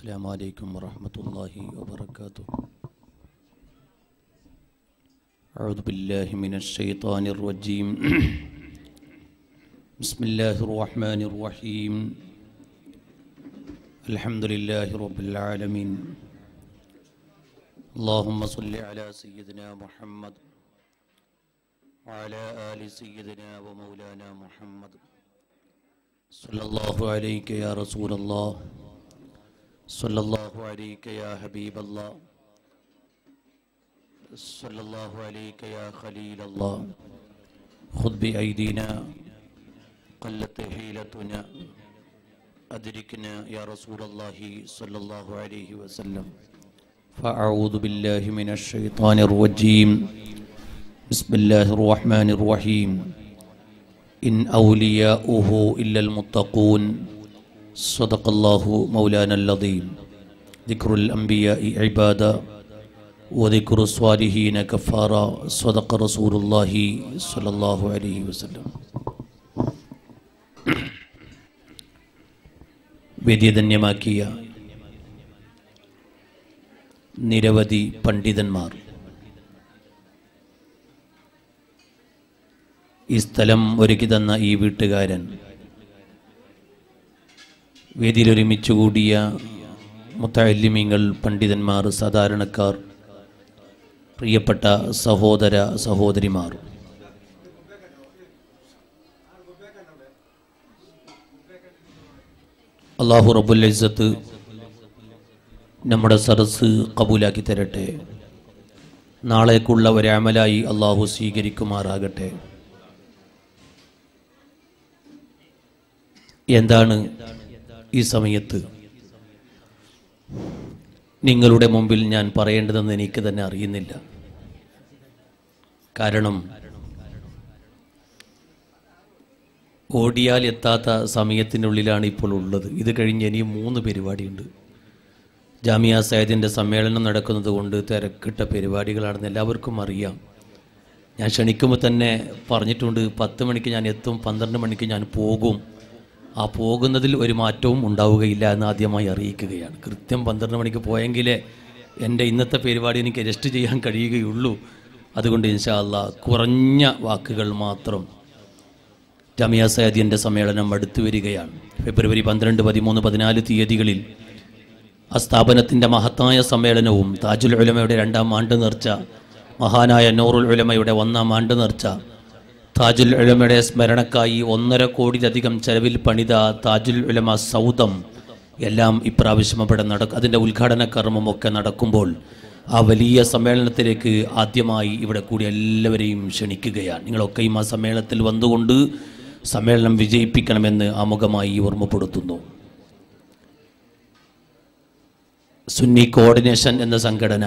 السلام عليكم ورحمة الله وبركاته أعوذ بالله من الشيطان الرجيم بسم الله الرحمن الرحيم الحمد لله رب العالمين اللهم صل على سيدنا محمد وعلى آل سيدنا ومولانا محمد صلى الله عليك يا رسول الله صلى الله عليك يا حبيب الله صلى الله عليك يا خليل الله خذ بأيدينا قلت حيلتنا أدركنا يا رسول الله صلى الله عليه وسلم فأعوذ بالله من الشيطان الرجيم بسم الله الرحمن الرحيم إن أولياؤه إلا المتقون صدق الله مولانا العظيم ذكر الأنبياء عبادا وذكر الصالحين كفارا صدق رسول الله صلى الله عليه وسلم വ്യതിധന്യമാക്കിയ നിരവധി പണ്ഡിതന്മാർ ഈ സ്ഥലം ഒരുക്കി തന്ന ഈ വീട്ടുകാരൻ വേദിയിലൊരുമിച്ച് കൂടിയ മുത്തല്ലിമിങ്ങൾ പണ്ഡിതന്മാർ സാധാരണക്കാർ പ്രിയപ്പെട്ട സഹോദര സഹോദരിമാർ അള്ളാഹു റബുൽ ഇസ്സത്ത് നമ്മുടെ സരസ് കബൂലാക്കി തരട്ടെ നാളേക്കുള്ള ഒരമലായി അള്ളാഹു സ്വീകരിക്കുമാറാകട്ടെ എന്താണ് ഈ സമയത്ത് നിങ്ങളുടെ മുമ്പിൽ ഞാൻ പറയേണ്ടതെന്ന് എനിക്ക് തന്നെ അറിയുന്നില്ല കാരണം ഓടിയാൽ എത്താത്ത സമയത്തിനുള്ളിലാണ് ഇപ്പോൾ ഉള്ളത് ഇത് കഴിഞ്ഞ് ഇനിയും മൂന്ന് പരിപാടിയുണ്ട് ജാമിയ സയ്യദിൻ്റെ സമ്മേളനം നടക്കുന്നത് കൊണ്ട് തിരക്കിട്ട പരിപാടികളാണെന്ന് എല്ലാവർക്കും അറിയാം ഞാൻ ക്ഷണിക്കുമ്പോൾ തന്നെ പറഞ്ഞിട്ടുണ്ട് പത്ത് മണിക്ക് ഞാൻ എത്തും പന്ത്രണ്ട് മണിക്ക് ഞാൻ പോകും ആ പോകുന്നതിൽ ഒരു മാറ്റവും ഉണ്ടാവുകയില്ല എന്ന് ആദ്യമായി അറിയിക്കുകയാണ് കൃത്യം പന്ത്രണ്ട് മണിക്ക് പോയെങ്കിലേ എൻ്റെ ഇന്നത്തെ പരിപാടി എനിക്ക് രജിസ്റ്റർ ചെയ്യാൻ കഴിയുകയുള്ളൂ അതുകൊണ്ട് ഇൻഷാ അല്ലാ കുറഞ്ഞ വാക്കുകൾ മാത്രം ജമിയ സയ്യദിൻ്റെ സമ്മേളനം അടുത്തു വരികയാണ് ഫെബ്രുവരി പന്ത്രണ്ട് പതിമൂന്ന് പതിനാല് തീയതികളിൽ ആ സ്ഥാപനത്തിൻ്റെ മഹത്തായ സമ്മേളനവും താജുൽ ഉലമയുടെ രണ്ടാം ആണ്ട് നേർച്ച മഹാനായ നൂറുൽ ഉലമയുടെ ഒന്നാം ആണ്ട് നേർച്ച താജുൽ ഉലമയുടെ സ്മരണക്കായി ഒന്നര കോടിയിലധികം ചെലവിൽ പണിത താജുൽ ഉലമ സൗദം എല്ലാം ഇപ്രാവശ്യം അവിടെ നടക്കും അതിൻ്റെ ഉദ്ഘാടന കർമ്മമൊക്കെ നടക്കുമ്പോൾ ആ വലിയ സമ്മേളനത്തിലേക്ക് ആദ്യമായി ഇവിടെ കൂടി എല്ലാവരെയും ക്ഷണിക്കുകയാണ് നിങ്ങളൊക്കെയും ആ സമ്മേളനത്തിൽ വന്നുകൊണ്ട് സമ്മേളനം വിജയിപ്പിക്കണമെന്ന് ആമുഖമായി ഓർമ്മപ്പെടുത്തുന്നു സുന്നി കോർഡിനേഷൻ എന്ന സംഘടന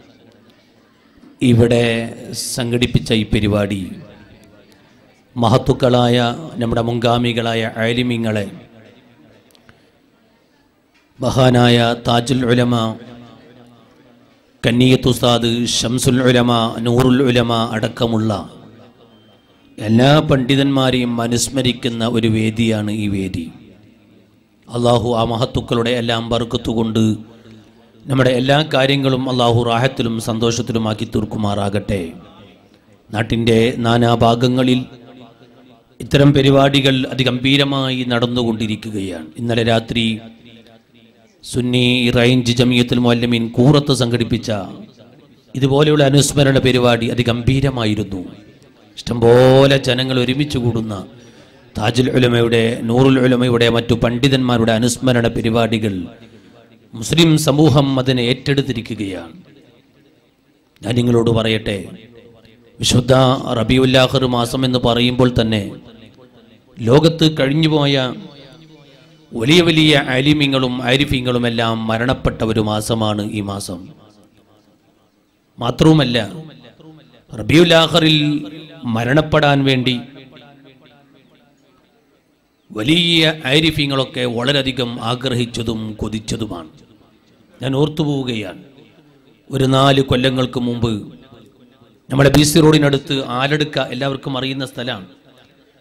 ഇവിടെ സംഘടിപ്പിച്ച ഈ പരിപാടി മഹത്തുക്കളായ നമ്മുടെ മുൻഗാമികളായ ആലിമിങ്ങളെ മഹാനായ താജുൽ ഉലമ കന്നിയത്ത് ഉസ്താദ് ഷംസുൽ ഉലമ നൂറുൽ ഉലമ അടക്കമുള്ള എല്ലാ പണ്ഡിതന്മാരെയും അനുസ്മരിക്കുന്ന ഒരു വേദിയാണ് ഈ വേദി അള്ളാഹു ആ മഹത്തുക്കളുടെ എല്ലാം ബർക്കത്തുകൊണ്ട് നമ്മുടെ എല്ലാ കാര്യങ്ങളും അള്ളാഹു റാഹത്തിലും സന്തോഷത്തിലുമാക്കി തീർക്കുമാറാകട്ടെ നാട്ടിൻ്റെ നാനാഭാഗങ്ങളിൽ ഇത്തരം പരിപാടികൾ അതിഗംഭീരമായി നടന്നുകൊണ്ടിരിക്കുകയാണ് ഇന്നലെ രാത്രി സുന്നി റേഞ്ച് ജമിയത്തുൽ മൊല്ലമീൻ കൂറത്ത് സംഘടിപ്പിച്ച ഇതുപോലെയുള്ള അനുസ്മരണ പരിപാടി അതിഗംഭീരമായിരുന്നു ഇഷ്ടംപോലെ ജനങ്ങൾ ഒരുമിച്ച് കൂടുന്ന താജുൽ ഉലമയുടെ നൂറുൽ ഉലമയുടെ മറ്റു പണ്ഡിതന്മാരുടെ അനുസ്മരണ പരിപാടികൾ മുസ്ലിം സമൂഹം അതിനെ ഏറ്റെടുത്തിരിക്കുകയാണ് ഞാൻ നിങ്ങളോട് പറയട്ടെ വിശുദ്ധ റബിയുല്ലാഹർ മാസം എന്ന് പറയുമ്പോൾ തന്നെ ലോകത്ത് കഴിഞ്ഞുപോയ വലിയ വലിയ ആലിമ്യങ്ങളും ആരിഫ്യങ്ങളും എല്ലാം മരണപ്പെട്ട ഒരു മാസമാണ് ഈ മാസം മാത്രവുമല്ല റബിയുല്ലാഹറിൽ മരണപ്പെടാൻ വേണ്ടി വലിയ ആരിഫ്യങ്ങളൊക്കെ വളരെയധികം ആഗ്രഹിച്ചതും കൊതിച്ചതുമാണ് ഞാൻ ഓർത്തുപോവുകയാണ് ഒരു നാല് കൊല്ലങ്ങൾക്ക് മുമ്പ് നമ്മുടെ ബി സി റോഡിനടുത്ത് ആലടുക്ക എല്ലാവർക്കും അറിയുന്ന സ്ഥലമാണ്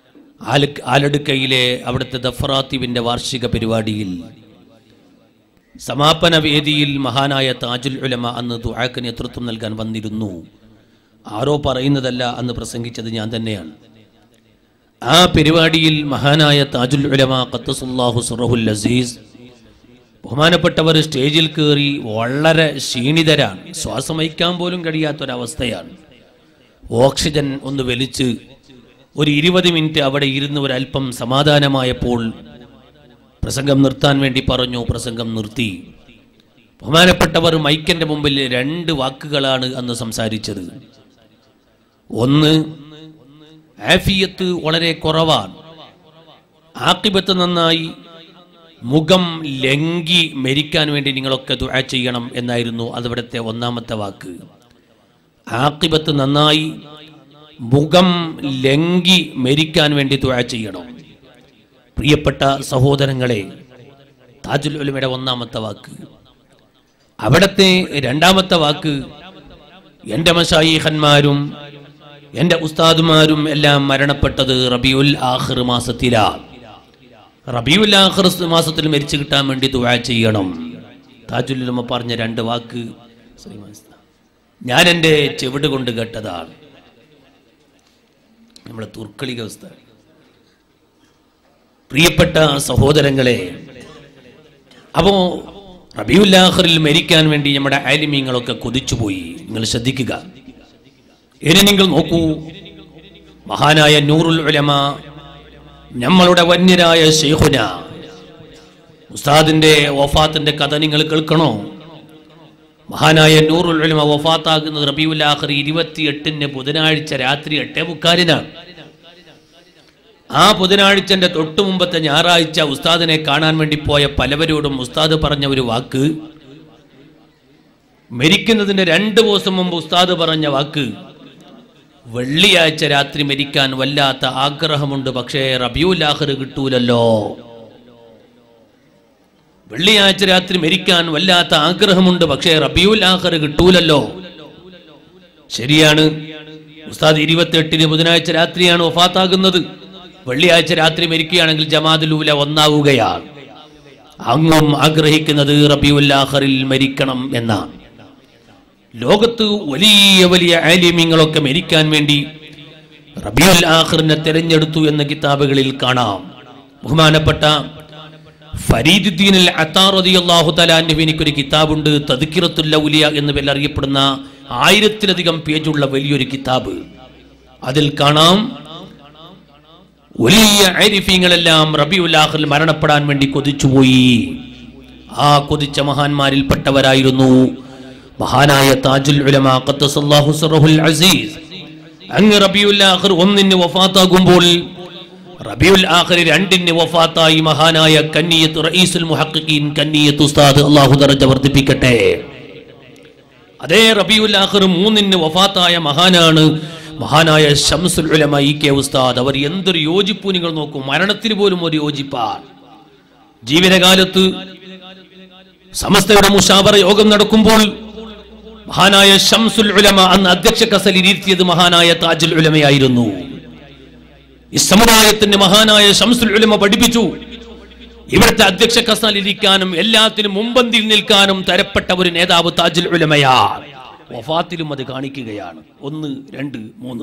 ആല ആലടുക്കയിലെ അവിടുത്തെ ദഫറാത്തിവിൻ്റെ വാർഷിക പരിപാടിയിൽ സമാപന വേദിയിൽ മഹാനായ താജുൽ ഉലമ അന്ന് ദുആക്ക് നേതൃത്വം നൽകാൻ വന്നിരുന്നു ആരോ പറയുന്നതല്ല അന്ന് പ്രസംഗിച്ചത് ഞാൻ തന്നെയാണ് ആ പരിപാടിയിൽ മഹാനായ താജുൽ ഉലമ ഖത്തസുല്ലാഹു സുറഹുൽ അസീസ് ബഹുമാനപ്പെട്ടവർ സ്റ്റേജിൽ കയറി വളരെ ക്ഷീണിതരാണ് ശ്വാസം വഹിക്കാൻ പോലും കഴിയാത്തൊരവസ്ഥയാണ് ഓക്സിജൻ ഒന്ന് വലിച്ച് ഒരു ഇരുപത് മിനിറ്റ് അവിടെ ഇരുന്ന് ഒരല്പം സമാധാനമായപ്പോൾ പ്രസംഗം നിർത്താൻ വേണ്ടി പറഞ്ഞു പ്രസംഗം നിർത്തി ബഹുമാനപ്പെട്ടവർ മൈക്കന്റെ മുമ്പിൽ രണ്ട് വാക്കുകളാണ് അന്ന് സംസാരിച്ചത് ഒന്ന് ആഫിയത്ത് വളരെ കുറവാണ് ആക്കിബത്ത് നന്നായി മുഖം ലംഘി മരിക്കാൻ വേണ്ടി നിങ്ങളൊക്കെ ദുആ ചെയ്യണം എന്നായിരുന്നു അതിവിടുത്തെ ഒന്നാമത്തെ വാക്ക് ആക്കിബത്ത് നന്നായി മുഖം ലംഘി മരിക്കാൻ വേണ്ടി ദുആ ചെയ്യണം പ്രിയപ്പെട്ട സഹോദരങ്ങളെ താജുൽ ഉലമയുടെ ഒന്നാമത്തെ വാക്ക് അവിടത്തെ രണ്ടാമത്തെ വാക്ക് എൻ്റെ മഷായിഹന്മാരും എൻ്റെ ഉസ്താദുമാരും എല്ലാം മരണപ്പെട്ടത് റബിയുൽ ആഖിർ മാസത്തിലാണ് റബിയുൽ ആഖിർ മാസത്തിൽ മരിച്ചു കിട്ടാൻ വേണ്ടി ദുആ ചെയ്യണം താജുൽ ഉലമ പറഞ്ഞ രണ്ട് വാക്ക് ഞാൻ എൻ്റെ ചെവിട് കൊണ്ട് കേട്ടതാണ് നമ്മുടെ തുർക്കളിക അവസ്ഥ പ്രിയപ്പെട്ട സഹോദരങ്ങളെ അപ്പോ റബിയുല്ലാഹറിൽ മരിക്കാൻ വേണ്ടി നമ്മുടെ ആലിമീങ്ങളൊക്കെ കൊതിച്ചുപോയി നിങ്ങൾ ശ്രദ്ധിക്കുക ഇനി നിങ്ങൾ നോക്കൂ മഹാനായ നൂറുൽ ഉലമ നമ്മളുടെ വന്യരായ ഷെയ്ഖുന ഉസ്താദിന്റെ വഫാത്തിന്റെ കഥ നിങ്ങൾ കേൾക്കണോ മഹാനായ നൂറുൽ ഉലമ വഫാത്താകുന്നത് റബിയുൽ ആഖിർ ഇരുപത്തിയെട്ടിന് ബുധനാഴ്ച രാത്രി എട്ടേ മുക്കാലിനാണ് ആ ബുധനാഴ്ചന്റെ തൊട്ടു മുമ്പത്തെ ഞായറാഴ്ച ഉസ്താദിനെ കാണാൻ വേണ്ടി പോയ പലവരോടും ഉസ്താദ് പറഞ്ഞ ഒരു വാക്ക് മരിക്കുന്നതിന്റെ രണ്ട് ദിവസം മുമ്പ് ഉസ്താദ് പറഞ്ഞ വാക്ക് വെള്ളിയാഴ്ച രാത്രി മരിക്കാൻ വല്ലാത്ത ആഗ്രഹമുണ്ട് പക്ഷേ റബിയുൽ ആഖിർ കിട്ടൂലല്ലോ വെള്ളിയാഴ്ച രാത്രി മരിക്കാൻ വല്ലാത്ത ആഗ്രഹമുണ്ട് പക്ഷേ റബിയുൽ ആഖിർ കിട്ടൂലല്ലോ ശരിയാണ് ഉസ്താദ് ഇരുപത്തിയെട്ടിന് ബുധനാഴ്ച രാത്രിയാണ് വഫാത്താകുന്നത് വെള്ളിയാഴ്ച രാത്രി മരിക്കുകയാണെങ്കിൽ ജമാദുലൂല ഒന്നാവുകയാണ് അങ്ങും ആഗ്രഹിക്കുന്നത് റബിയുൽ ആഖറിൽ മരിക്കണം എന്നാണ് ലോകത്ത് വലിയ വലിയ ആലിമ്യങ്ങളൊക്കെ മരിക്കാൻ വേണ്ടി റബിയുൽ ആഖറിനെ തെരഞ്ഞെടുത്തു എന്ന കിതാബുകളിൽ കാണാം ബഹുമാനപ്പെട്ട ഫരീദുദ്ദീൻ അൽ അത്താർ റളിയല്ലാഹു തആല അൻഹുവിനിക്ക് ഒരു കിതാബുണ്ട് തദ്കിറത്തുൽ ഔലിയ എന്ന് പേരിൽ അറിയപ്പെടുന്ന ആയിരത്തിലധികം പേജുള്ള വലിയൊരു കിതാബ് അതിൽ കാണാം വലിയ ആരിഫീങ്ങളെല്ലാം റബിയുൽ ആഖിൽ മരണപ്പെടാൻ വേണ്ടി കൊതിച്ചുപോയി ആ കൊതിച്ച മഹാന്മാരിൽപ്പെട്ടവരായിരുന്നു മഹാനായ താജുൽ ഉലമ ഖദ്ദസല്ലാഹു സിറഹുൽ അസീസ് അങ്ങ് റബിയുൽ ആഖിർ ഒന്നിന് വഫാത്താകുമ്പോൾ റബിയുൽ ആഖിർ രണ്ടിന് വഫാത്തായി മഹാനായ കന്നിയത്ത് റഈസുൽ മുഹഖിഖീൻ കന്നിയത്ത് ഉസ്താദ് അല്ലാഹു ദറജ വർദ്ധിപ്പിക്കട്ടെ അതേ റബിയുൽ ആഖിർ മൂന്നിന് വഫാത്തായ മഹാനാണ് മഹാനായ ഷംസുൽ ഉലമ ഇ കെ ഉസ്താദ് അവർ എന്തൊരു യോജിപ്പു നിങ്ങൾ നോക്കൂ മരണത്തിന് പോലും ഒരു യോജിപ്പാണ് ജീവിതകാലത്ത് സമസ്തയുടെ മുഷാവറ യോഗം നടക്കുമ്പോൾ മഹാനായ ഷംസുൽ ഉലമ അന്ന് അധ്യക്ഷ കസലിൽ ഇരുത്തിയത് മഹാനായ താജുൽ ഉലമയായിരുന്നു ഈ സമുദായത്തിന്റെ മഹാനായ ഷംസുൽ ഉലമ പഠിപ്പിച്ചു ഇവിടുത്തെ അധ്യക്ഷ കസലിൽ ഇരിക്കാനും എല്ലാത്തിനും മുമ്പന്തിൽ നിൽക്കാനും തരപ്പെട്ട ഒരു നേതാവ് താജുൽ ഉലമയാണ് വഫാത്തിലും അത് കാണിക്കുകയാണ് ഒന്ന് രണ്ട് മൂന്ന്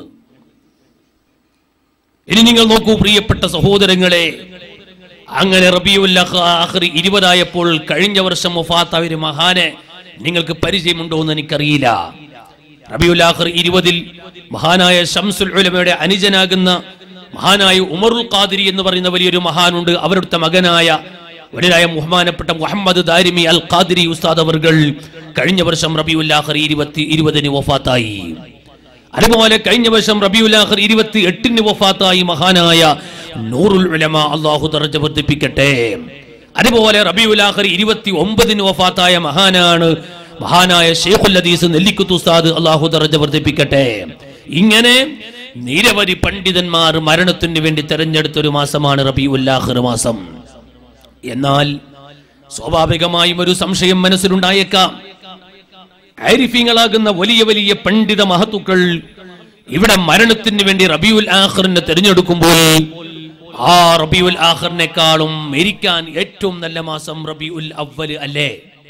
ഇനി നിങ്ങൾ നോക്കൂ പ്രിയപ്പെട്ട സഹോദരങ്ങളെ അങ്ങനെ റബിയുൽ ആഖിർ ഇരുപതായപ്പോൾ കഴിഞ്ഞ വർഷം വഫാത്തായ ഒരു മഹാനെ നിങ്ങൾക്ക് പരിചയമുണ്ടോ എന്ന് എനിക്കറിയില്ല റബിയുൽ ആഖിർ ഇരുപതിൽ മഹാനായ ഷംസുൽ ഉലമയുടെ അനുജനാകുന്ന മഹാനായ ഉമറുൽ ഖാദിരി എന്ന് പറയുന്ന വലിയൊരു മഹാനുണ്ട് അവരുടെ മകനായ വലുതായ ബഹുമാനപ്പെട്ട മുഹമ്മദ് ദാരിമി അൽ ഖാദിരി ഉസ്താദ് അവർകൾ കഴിഞ്ഞ വർഷം റബിയുൽ ആഖിർ ഇരുപത്തി ഇരുപതിന് വഫാത്തായി അതുപോലെ കഴിഞ്ഞ വർഷം റബിയുൽ ആഖിർ ഇരുപത്തി എട്ടിന് വഫാത്തായി മഹാനായ നൂറുൽ ഉലമ അള്ളാഹു ദർജ വർദ്ധിപ്പിക്കട്ടെ അതുപോലെ റബിയുൽ ആഖിർ ഇരുപത്തി ഒമ്പതിന് വഫാത്തായ മഹാനാണ് മഹാനായ ഷെയ്ഖുൽ ഹദീസ് നെല്ലിക്കുത്ത് ഉസ്താദ് അള്ളാഹു ദർജ വർദ്ധിപ്പിക്കട്ടെ ഇങ്ങനെ നിരവധി പണ്ഡിതന്മാർ മരണത്തിന് വേണ്ടി തെരഞ്ഞെടുത്ത ഒരു മാസമാണ് റബിയുൽ ആഖിർ മാസം എന്നാൽ സ്വാഭാവികമായും ഒരു സംശയം മനസ്സിലുണ്ടായേക്കാം ആരിഫീങ്ങളാകുന്ന വലിയ വലിയ പണ്ഡിത മഹത്തുക്കൾ ഇവിടെ മരണത്തിന് വേണ്ടി റബിയുൽ ആഖിറിനെ തിരഞ്ഞെടുക്കുമ്പോൾ ആ റബിയുൽ ആഖറിനേക്കാളും മരിക്കാൻ ഏറ്റവും നല്ല മാസം റബിയുൽ അവ്വല് അല്ലേ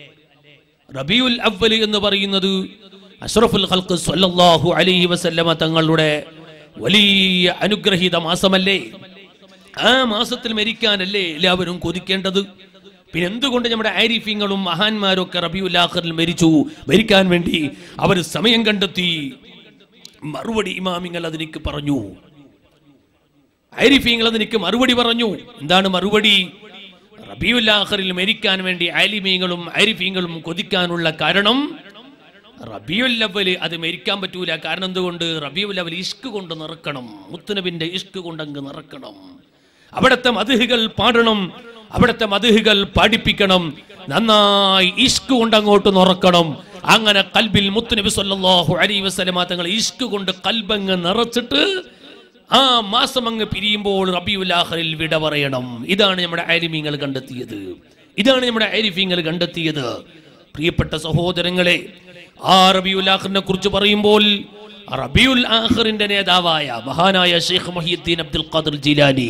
റബിയുൽ അവ്വല് എന്ന് പറയുന്നത് അഷ്റഫുൽ ഖൽഖ് സ്വല്ലല്ലാഹു അലൈഹി വസല്ലമ തങ്ങളുടെ വലിയ അനുഗ്രഹീത മാസമല്ലേ ആ മാസത്തിൽ മരിക്കാനല്ലേ എല്ലാവരും കൊതിക്കേണ്ടത് പിന്നെ എന്തുകൊണ്ട് നമ്മുടെ ആരിഫ്യങ്ങളും മഹാന്മാരും ഒക്കെ റബിയുൽ ആഖറിൽ മരിച്ചു മരിക്കാൻ വേണ്ടി അവർ സമയം കണ്ടെത്തി മറുപടി ഇമാമിങ്ങൾ അതിനിക്ക് പറഞ്ഞു ആരിഫീങ്ങൾ അതിനിക്ക് മറുപടി പറഞ്ഞു എന്താണ് മറുപടി റബിയുൽ ആഖറിൽ മരിക്കാൻ വേണ്ടി ആലിമീങ്ങളും ആരിഫീങ്ങളും കൊതിക്കാനുള്ള കാരണം റബിയുൽ അവല് അത് മരിക്കാൻ പറ്റൂല കാരണം എന്തുകൊണ്ട് റബിയുൽ അവൽ ഇഷ്ക് കൊണ്ട് നിറക്കണം മുത്തുനബിന്റെ ഇഷ്ക് കൊണ്ട് അങ്ങ് നിറക്കണം അവിടുത്തെ മധുഹുകൾ പാടണം അവിടുത്തെ മധുഹുകൾ പാടിപ്പിക്കണം നന്നായി ഇഷ്ക് കൊണ്ട് അങ്ങോട്ട് നിറക്കണം അങ്ങനെ കൽബിൽ മുത്തുനബി സല്ലല്ലാഹു അലൈഹി വസല്ലമ തങ്ങൾ ഇഷ്ക് കൊണ്ട് കൽബങ്ങ് നിറച്ചിട്ട് ആ മാസം അങ്ങ് പിരിയുമ്പോൾ റബിയുൽ ആഖറിൽ വിട പറയണം ഇതാണ് നമ്മുടെ ആലിമീങ്ങൾ കണ്ടെത്തിയത് ഇതാണ് നമ്മുടെ ആരിഫീങ്ങൾ കണ്ടെത്തിയത് പ്രിയപ്പെട്ട സഹോദരങ്ങളെ ആ റബിയുൽ ആഖറിനെ കുറിച്ച് പറയുമ്പോൾ റബിയുൽ ആഖറിന്റെ നേതാവായ മഹാനായ ഷെയ്ഖ് മഹിയുദ്ദീൻ അബ്ദുൽ ഖാദർ ജിലാനി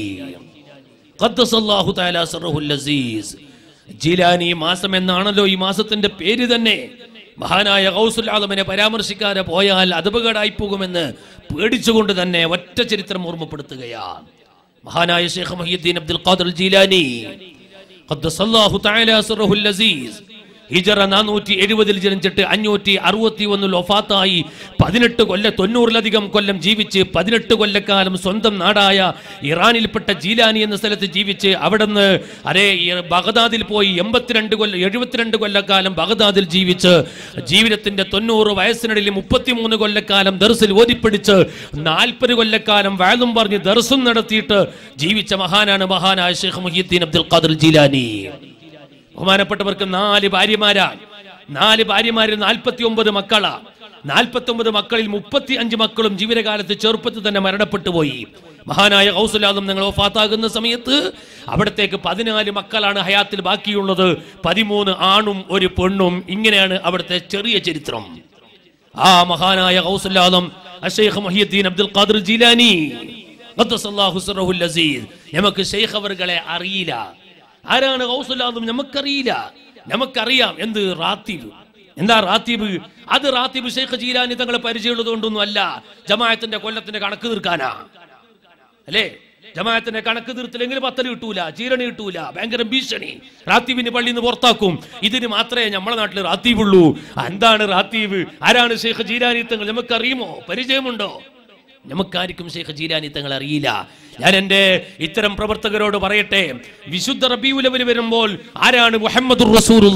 ഖദ്ദസല്ലാഹു തആല സറഹുൽ അസീസ് ജിലാനി മാസം എന്നാണല്ലോ ഈ മാസത്തിന്റെ പേര് തന്നെ മഹാനായ ഗൗസുൽ ആലമിനെ പരാമർശിക്കാതെ പോയാൽ അതപകടായി പോകുമെന്ന് പേടിച്ചുകൊണ്ട് തന്നെ ഒറ്റ ചരിത്രം ഓർമ്മപ്പെടുത്തുകയാണ് മഹാനായ ഷെയ്ഖ് മഹിയുദ്ദീൻ അബ്ദുൽ ഖാദർ ജിലാനി ഖദ്ദസല്ലാഹു തആല സറഹുൽ അസീസ് ഹിജറ നാനൂറ്റി എഴുപതിൽ ജനിച്ചിട്ട് അഞ്ഞൂറ്റി അറുപത്തി ഒന്നിൽ ഒഫാത്തായി പതിനെട്ട് കൊല്ല തൊണ്ണൂറിലധികം കൊല്ലം ജീവിച്ച് പതിനെട്ട് കൊല്ലക്കാലം സ്വന്തം നാടായ ഇറാനിൽപ്പെട്ട ജീലാനി എന്ന സ്ഥലത്ത് ജീവിച്ച് അവിടുന്ന് അരേ ഈ ബഗദാദിൽ പോയി എൺപത്തിരണ്ട് കൊല്ലം എഴുപത്തിരണ്ട് കൊല്ലക്കാലം ബഗദാദിൽ ജീവിച്ച് ജീവിതത്തിന്റെ തൊണ്ണൂറ് വയസ്സിനിടയിൽ മുപ്പത്തിമൂന്ന് കൊല്ലക്കാലം ദർസിൽ ഓതിപ്പിടിച്ച് നാൽപ്പത് കൊല്ലക്കാലം വാഴും പറഞ്ഞ് ദർസും നടത്തിയിട്ട് ജീവിച്ച മഹാനാണ് മഹാനായ ഷെയ്ഖ് മുഹിയുദ്ദീൻ അബ്ദുൽ ഖാദർ ജീലാനി ബഹുമാനപ്പെട്ടവർക്ക് നാല് ഭാര്യമാരാ നാല് ഭാര്യമാരിൽ നാൽപ്പത്തി ഒമ്പത് മക്കളാ നാൽപ്പത്തി ഒമ്പത് മക്കളിൽ മുപ്പത്തി അഞ്ച് മക്കളും ജീവിതകാലത്ത് ചെറുപ്പത്തിൽ തന്നെ മരണപ്പെട്ടു പോയി മഹാനായ ഹൗസുലാദം നിങ്ങൾ ഒഫാത്താകുന്ന സമയത്ത് അവിടത്തേക്ക് പതിനാല് മക്കളാണ് ഹയാത്തിൽ ബാക്കിയുള്ളത് പതിമൂന്ന് ആണും ഒരു പെണ്ണും ഇങ്ങനെയാണ് അവിടുത്തെ ചെറിയ ചരിത്രം ആ മഹാനായ ഹൗസുല്ലാദം അഷേഖ് മഹിയുദ്ദീൻ അബ്ദുൽ ഖാദിർ ജീലാനി ഖദ്ദസല്ലാഹു സിറഹുൽ അസീസ് നമുക്ക് ഷെയ്ഖ് അവറുകളെ അറിയില്ല ആരാണ് ഗൗസുല്ലാദും നമുക്കറിയില്ല നമുക്കറിയാം എന്ത് റാത്തീബ് എന്താ റാത്തീബ് അത് റാത്തീബ് ഷെയ്ഖ് ജീലാനി തങ്ങളെ പരിചയമുള്ളത് കൊണ്ടൊന്നും അല്ല ജമാഅത്തിന്റെ കൊല്ലത്തിന്റെ കണക്ക് തീർക്കാനാ അല്ലേ ജമാഅത്തിന്റെ കണക്ക് തീർത്തില്ലെങ്കിൽ പത്തല് കിട്ടൂല ചീരണി കിട്ടൂല ഭയങ്കര ഭീഷണി റാത്തീബിന് പള്ളിയിൽ നിന്ന് പുറത്താക്കും ഇതിന് മാത്രമേ നമ്മളെ നാട്ടിൽ റാത്തീബുള്ളൂ എന്താണ് റാത്തീബ് ആരാണ് ഷെയ്ഖ് ജീലാനി തങ്ങൾ നമുക്കറിയുമോ പരിചയമുണ്ടോ നമുക്കാർക്കും ഷെയ്ഖ് ജീലാനി തങ്ങൾ അറിയില്ല ഞാൻ എൻ്റെ ഇത്തരം പ്രവർത്തകരോട് പറയട്ടെ വിശുദ്ധ റബിയുലവൽ വരുമ്പോൾ ആരാണ് മുഹമ്മദ്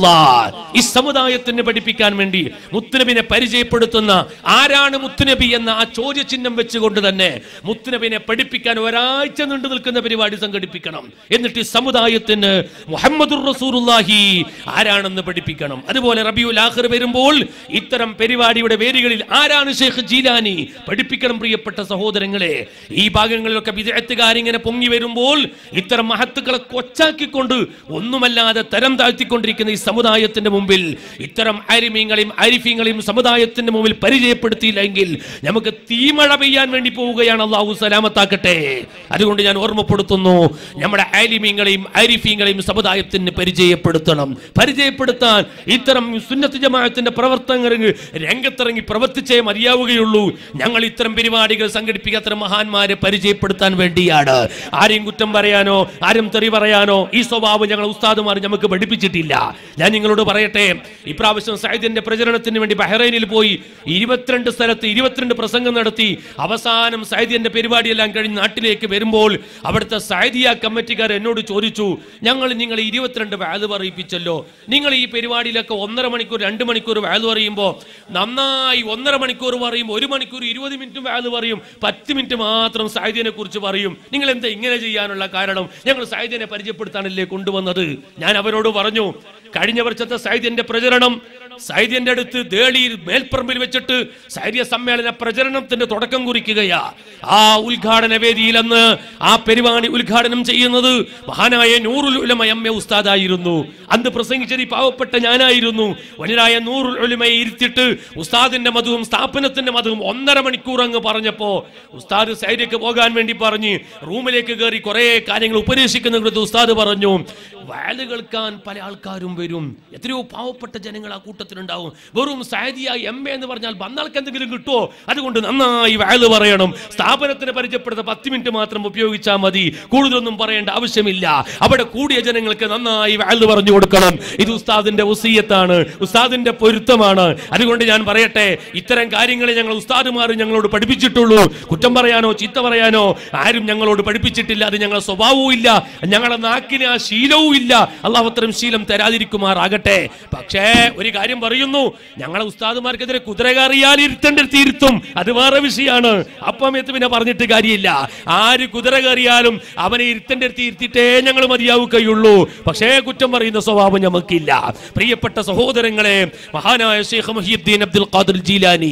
ഈ സമുദായത്തിന് പഠിപ്പിക്കാൻ വേണ്ടി മുത്തുനബിനെ പരിചയപ്പെടുത്തുന്ന ആരാണ് മുത്തുനബി എന്ന ആ ചോദ്യചിഹ്നം വെച്ചുകൊണ്ട് തന്നെ മുത്തുനബിനെ പഠിപ്പിക്കാൻ ഒരാഴ്ച നീണ്ടു നിൽക്കുന്ന പരിപാടി സംഘടിപ്പിക്കണം എന്നിട്ട് ഈ സമുദായത്തിന് മുഹമ്മദ് റസൂറുല്ലാഹി ആരാണെന്ന് പഠിപ്പിക്കണം അതുപോലെ റബിയുൽ ആഖിർ വരുമ്പോൾ ഇത്തരം പരിപാടിയുടെ വേരുകളിൽ ആരാണ് ഷെയ്ഖ് ജീലാനി പഠിപ്പിക്കണം പ്രിയപ്പെട്ട സഹോദരങ്ങളെ ഈ ഭാഗങ്ങളിലൊക്കെ വിദഗ്ധകാരിങ്ങനെ പൊങ്ങി വരുമ്പോൾ ഇത്തരം മഹത്തുക്കളെ കൊച്ചാക്കിക്കൊണ്ട് ഒന്നുമല്ലാതെ തരം താഴ്ത്തിക്കൊണ്ടിരിക്കുന്ന ഈ സമുദായത്തിന്റെ മുമ്പിൽ ഇത്തരം ആരിമീങ്ങളെയും ആരിഫീങ്ങളെയും സമുദായത്തിന്റെ മുമ്പിൽ പരിചയപ്പെടുത്തിയില്ലെങ്കിൽ നമുക്ക് തീമഴ പെയ്യാൻ വേണ്ടി പോവുകയാണ് അള്ളാഹു സലാമത്താക്കട്ടെ അതുകൊണ്ട് ഞാൻ ഓർമ്മപ്പെടുത്തുന്നു നമ്മുടെ ആലിമീങ്ങളെയും ആരിഫീങ്ങളെയും സമുദായത്തിന് പരിചയപ്പെടുത്തണം പരിചയപ്പെടുത്താൻ ഇത്തരം സുന്നത്ത് ജമാഅത്തിന്റെ പ്രവർത്തകർ രംഗത്തിറങ്ങി പ്രവർത്തിച്ചേ മതിയാവുകയുള്ളൂ ഞങ്ങൾ ഇത്തരം പരിപാടികൾ സംഘടിപ്പിക്കുക അത്തരം മഹാന്മാരെ പരിചയപ്പെടുത്താൻ വേണ്ടിയാണ് ആരെയും കുറ്റം പറയാനോ ആരും തെറി പറയാനോ ഈ സ്വഭാവം ഞങ്ങൾ ഉസ്താദുമാർ നമുക്ക് പഠിപ്പിച്ചിട്ടില്ല ഞാൻ നിങ്ങളോട് പറയട്ടെ ഇപ്രാവശ്യം സൈദിന്റെ പ്രചരണത്തിന് വേണ്ടി ബഹ്റൈനിൽ പോയി ഇരുപത്തിരണ്ട് സ്ഥലത്ത് ഇരുപത്തിരണ്ട് പ്രസംഗം നടത്തി അവസാനം സൈദിന്റെ പരിപാടിയെല്ലാം കഴിഞ്ഞ് നാട്ടിലേക്ക് വരുമ്പോൾ അവിടുത്തെ സൈദിയ കമ്മിറ്റിക്കാർ എന്നോട് ചോദിച്ചു ഞങ്ങൾ നിങ്ങൾ ഇരുപത്തിരണ്ട് വാത് പറയിപ്പിച്ചല്ലോ നിങ്ങൾ ഈ പരിപാടിയിലൊക്കെ ഒന്നര മണിക്കൂർ രണ്ട് മണിക്കൂർ വാത് പറയുമ്പോൾ നന്നായി ഒന്നര മണിക്കൂർ പറയും ഒരു മണിക്കൂർ ഇരുപത് മിനിറ്റും വാത് പറയും പത്ത് മിനിറ്റ് മാത്രം സാഹിത്യനെ കുറിച്ച് പറയും നിങ്ങൾ എന്താ ഇങ്ങനെ ചെയ്യാനുള്ള കാരണം ഞങ്ങൾ സാഹിത്യനെ പരിചയപ്പെടുത്താനല്ലേ കൊണ്ടുവന്നത് ഞാൻ അവരോട് പറഞ്ഞു കഴിഞ്ഞ വർഷത്തെ സാഹിത്യന്റെ പ്രചരണം സൈര്യന്റെ അടുത്ത് ദേളിയിൽ മേൽപ്പറമ്പിൽ വെച്ചിട്ട് സൈര്യ സമ്മേളന പ്രചരണത്തിന്റെ തുടക്കം കുറിക്കുകയാ ആ ഉദ്ഘാടന വേദിയിൽ അന്ന് ആ പരിപാടി ഉദ്ഘാടനം ചെയ്യുന്നത് മഹാനായ നൂറുൽ ഉലമ എം എ ഉസ്താദായിരുന്നു അന്ന് പ്രസംഗിച്ചത് ഈ പാവപ്പെട്ട ഞാനായിരുന്നു വനിതായ നൂറുൽ ഉലമയെ ഇരുത്തിയിട്ട് ഉസ്താദിന്റെ മതവും സ്ഥാപനത്തിന്റെ മതവും ഒന്നര മണിക്കൂർ അങ്ങ് പറഞ്ഞപ്പോ ഉസ്താദ് സൈര്യക്ക് പോകാൻ വേണ്ടി പറഞ്ഞ് റൂമിലേക്ക് കയറി കുറെ കാര്യങ്ങൾ ഉപദേശിക്കുന്ന കൃത്യ ഉസ്താദ് പറഞ്ഞു വയല് കേൾക്കാൻ പല ആൾക്കാരും വരും എത്രയോ പാവപ്പെട്ട ജനങ്ങൾ ആ കൂട്ടത്തിലുണ്ടാവും വെറും സാരിയ എം എ എന്ന് പറഞ്ഞാൽ വന്നാൾക്ക് എന്തെങ്കിലും കിട്ടുമോ അതുകൊണ്ട് നന്നായി വയല് പറയണം സ്ഥാപനത്തിന് പരിചയപ്പെടുത്ത പത്ത് മിനിറ്റ് മാത്രം ഉപയോഗിച്ചാൽ മതി കൂടുതലൊന്നും പറയേണ്ട ആവശ്യമില്ല അവിടെ കൂടിയ ജനങ്ങൾക്ക് നന്നായി വയല് പറഞ്ഞു കൊടുക്കണം ഇത് ഉസ്താദിന്റെ ഉസീയത്താണ് ഉസ്താദിന്റെ പൊരുത്തമാണ് അതുകൊണ്ട് ഞാൻ പറയട്ടെ ഇത്തരം കാര്യങ്ങളെ ഞങ്ങൾ ഉസ്താദുമാർ ഞങ്ങളോട് പഠിപ്പിച്ചിട്ടുള്ളൂ കുറ്റം പറയാനോ ചീത്ത പറയാനോ ആരും ഞങ്ങളോട് പഠിപ്പിച്ചിട്ടില്ല അത് ഞങ്ങളുടെ സ്വഭാവവും ഇല്ല ഞങ്ങളുടെ നാക്കിന് ആ ശീലവും ഇല്ല അള്ളാഹു അത്തരം ശീലം തരാതിരിക്കുമാറാകട്ടെ പക്ഷേ ഒരു കാര്യം പറയുന്നു ഞങ്ങളെ ഉസ്താദുമാർക്കെതിരെ കുതിര കയറിയാൽ ഇരുത്തേണ്ടടുത്ത് ഇരുത്തും അത് വേറെ വിഷയമാണ് അപ്പമയത്ത് പിന്നെ പറഞ്ഞിട്ട് കാര്യമില്ല ആര് കുതിര കയറിയാലും അവനെ ഇരുത്തേണ്ടടുത്ത് ഇരുത്തിയിട്ടേ ഞങ്ങൾ മതിയാവുകയുള്ളൂ പക്ഷേ കുറ്റം പറയുന്ന സ്വഭാവം നമുക്കില്ല പ്രിയപ്പെട്ട സഹോദരങ്ങളെ മഹാനായ ഷെയ്ഖ് മുഹിയുദ്ദീൻ അബ്ദുൽ ഖാദിർ ജീലാനി